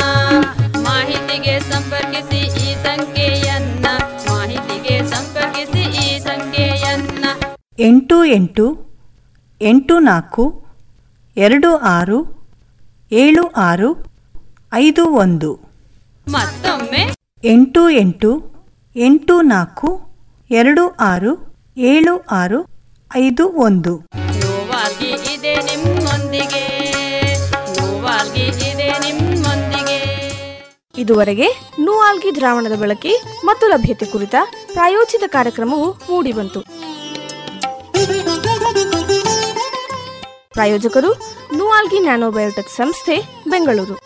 S24: ಮಾಹಿತಿಗೆ ಸಂಪರ್ಕಿಸಿ ಈ ಸಂಖ್ಯೆಯನ್ನ ಮಾಹಿತಿಗೆ ಸಂಪರ್ಕಿಸಿ ಈ ಸಂಖ್ಯೆಯನ್ನ
S25: ಎಂಟು ಎಂಟು ಎಂಟು ನಾಲ್ಕು ಎರಡು ಆರು ಏಳು ಆರು ಐದು ಒಂದು
S24: ಮತ್ತೊಮ್ಮೆ
S25: ಎಂಟು ಎಂಟು ಎಂಟು ನಾಲ್ಕು ಎರಡು ಆರು ಏಳು ಆರು ಐದು ಒಂದು
S24: ನೋವಾಗಿ ಇದೆ ನಿಮ್ಮೊಂದಿಗೆ ನೋವಾಗಿ ಇದೆ ನಿಮ್ಮೊಂದಿಗೆ
S2: ಇದುವರೆಗೆ ನೂಆಲ್ಗಿ ದ್ರಾವಣದ ಬಳಕೆ ಮತ್ತು ಲಭ್ಯತೆ ಕುರಿತ ಪ್ರಾಯೋಜಿತ ಕಾರ್ಯಕ್ರಮವು ಮೂಡಿಬಂತು ಪ್ರಾಯೋಜಕರು ನೂಆಲ್ಗಿ ನ್ಯಾನೋಬಯೋಟೆಕ್ ಸಂಸ್ಥೆ ಬೆಂಗಳೂರು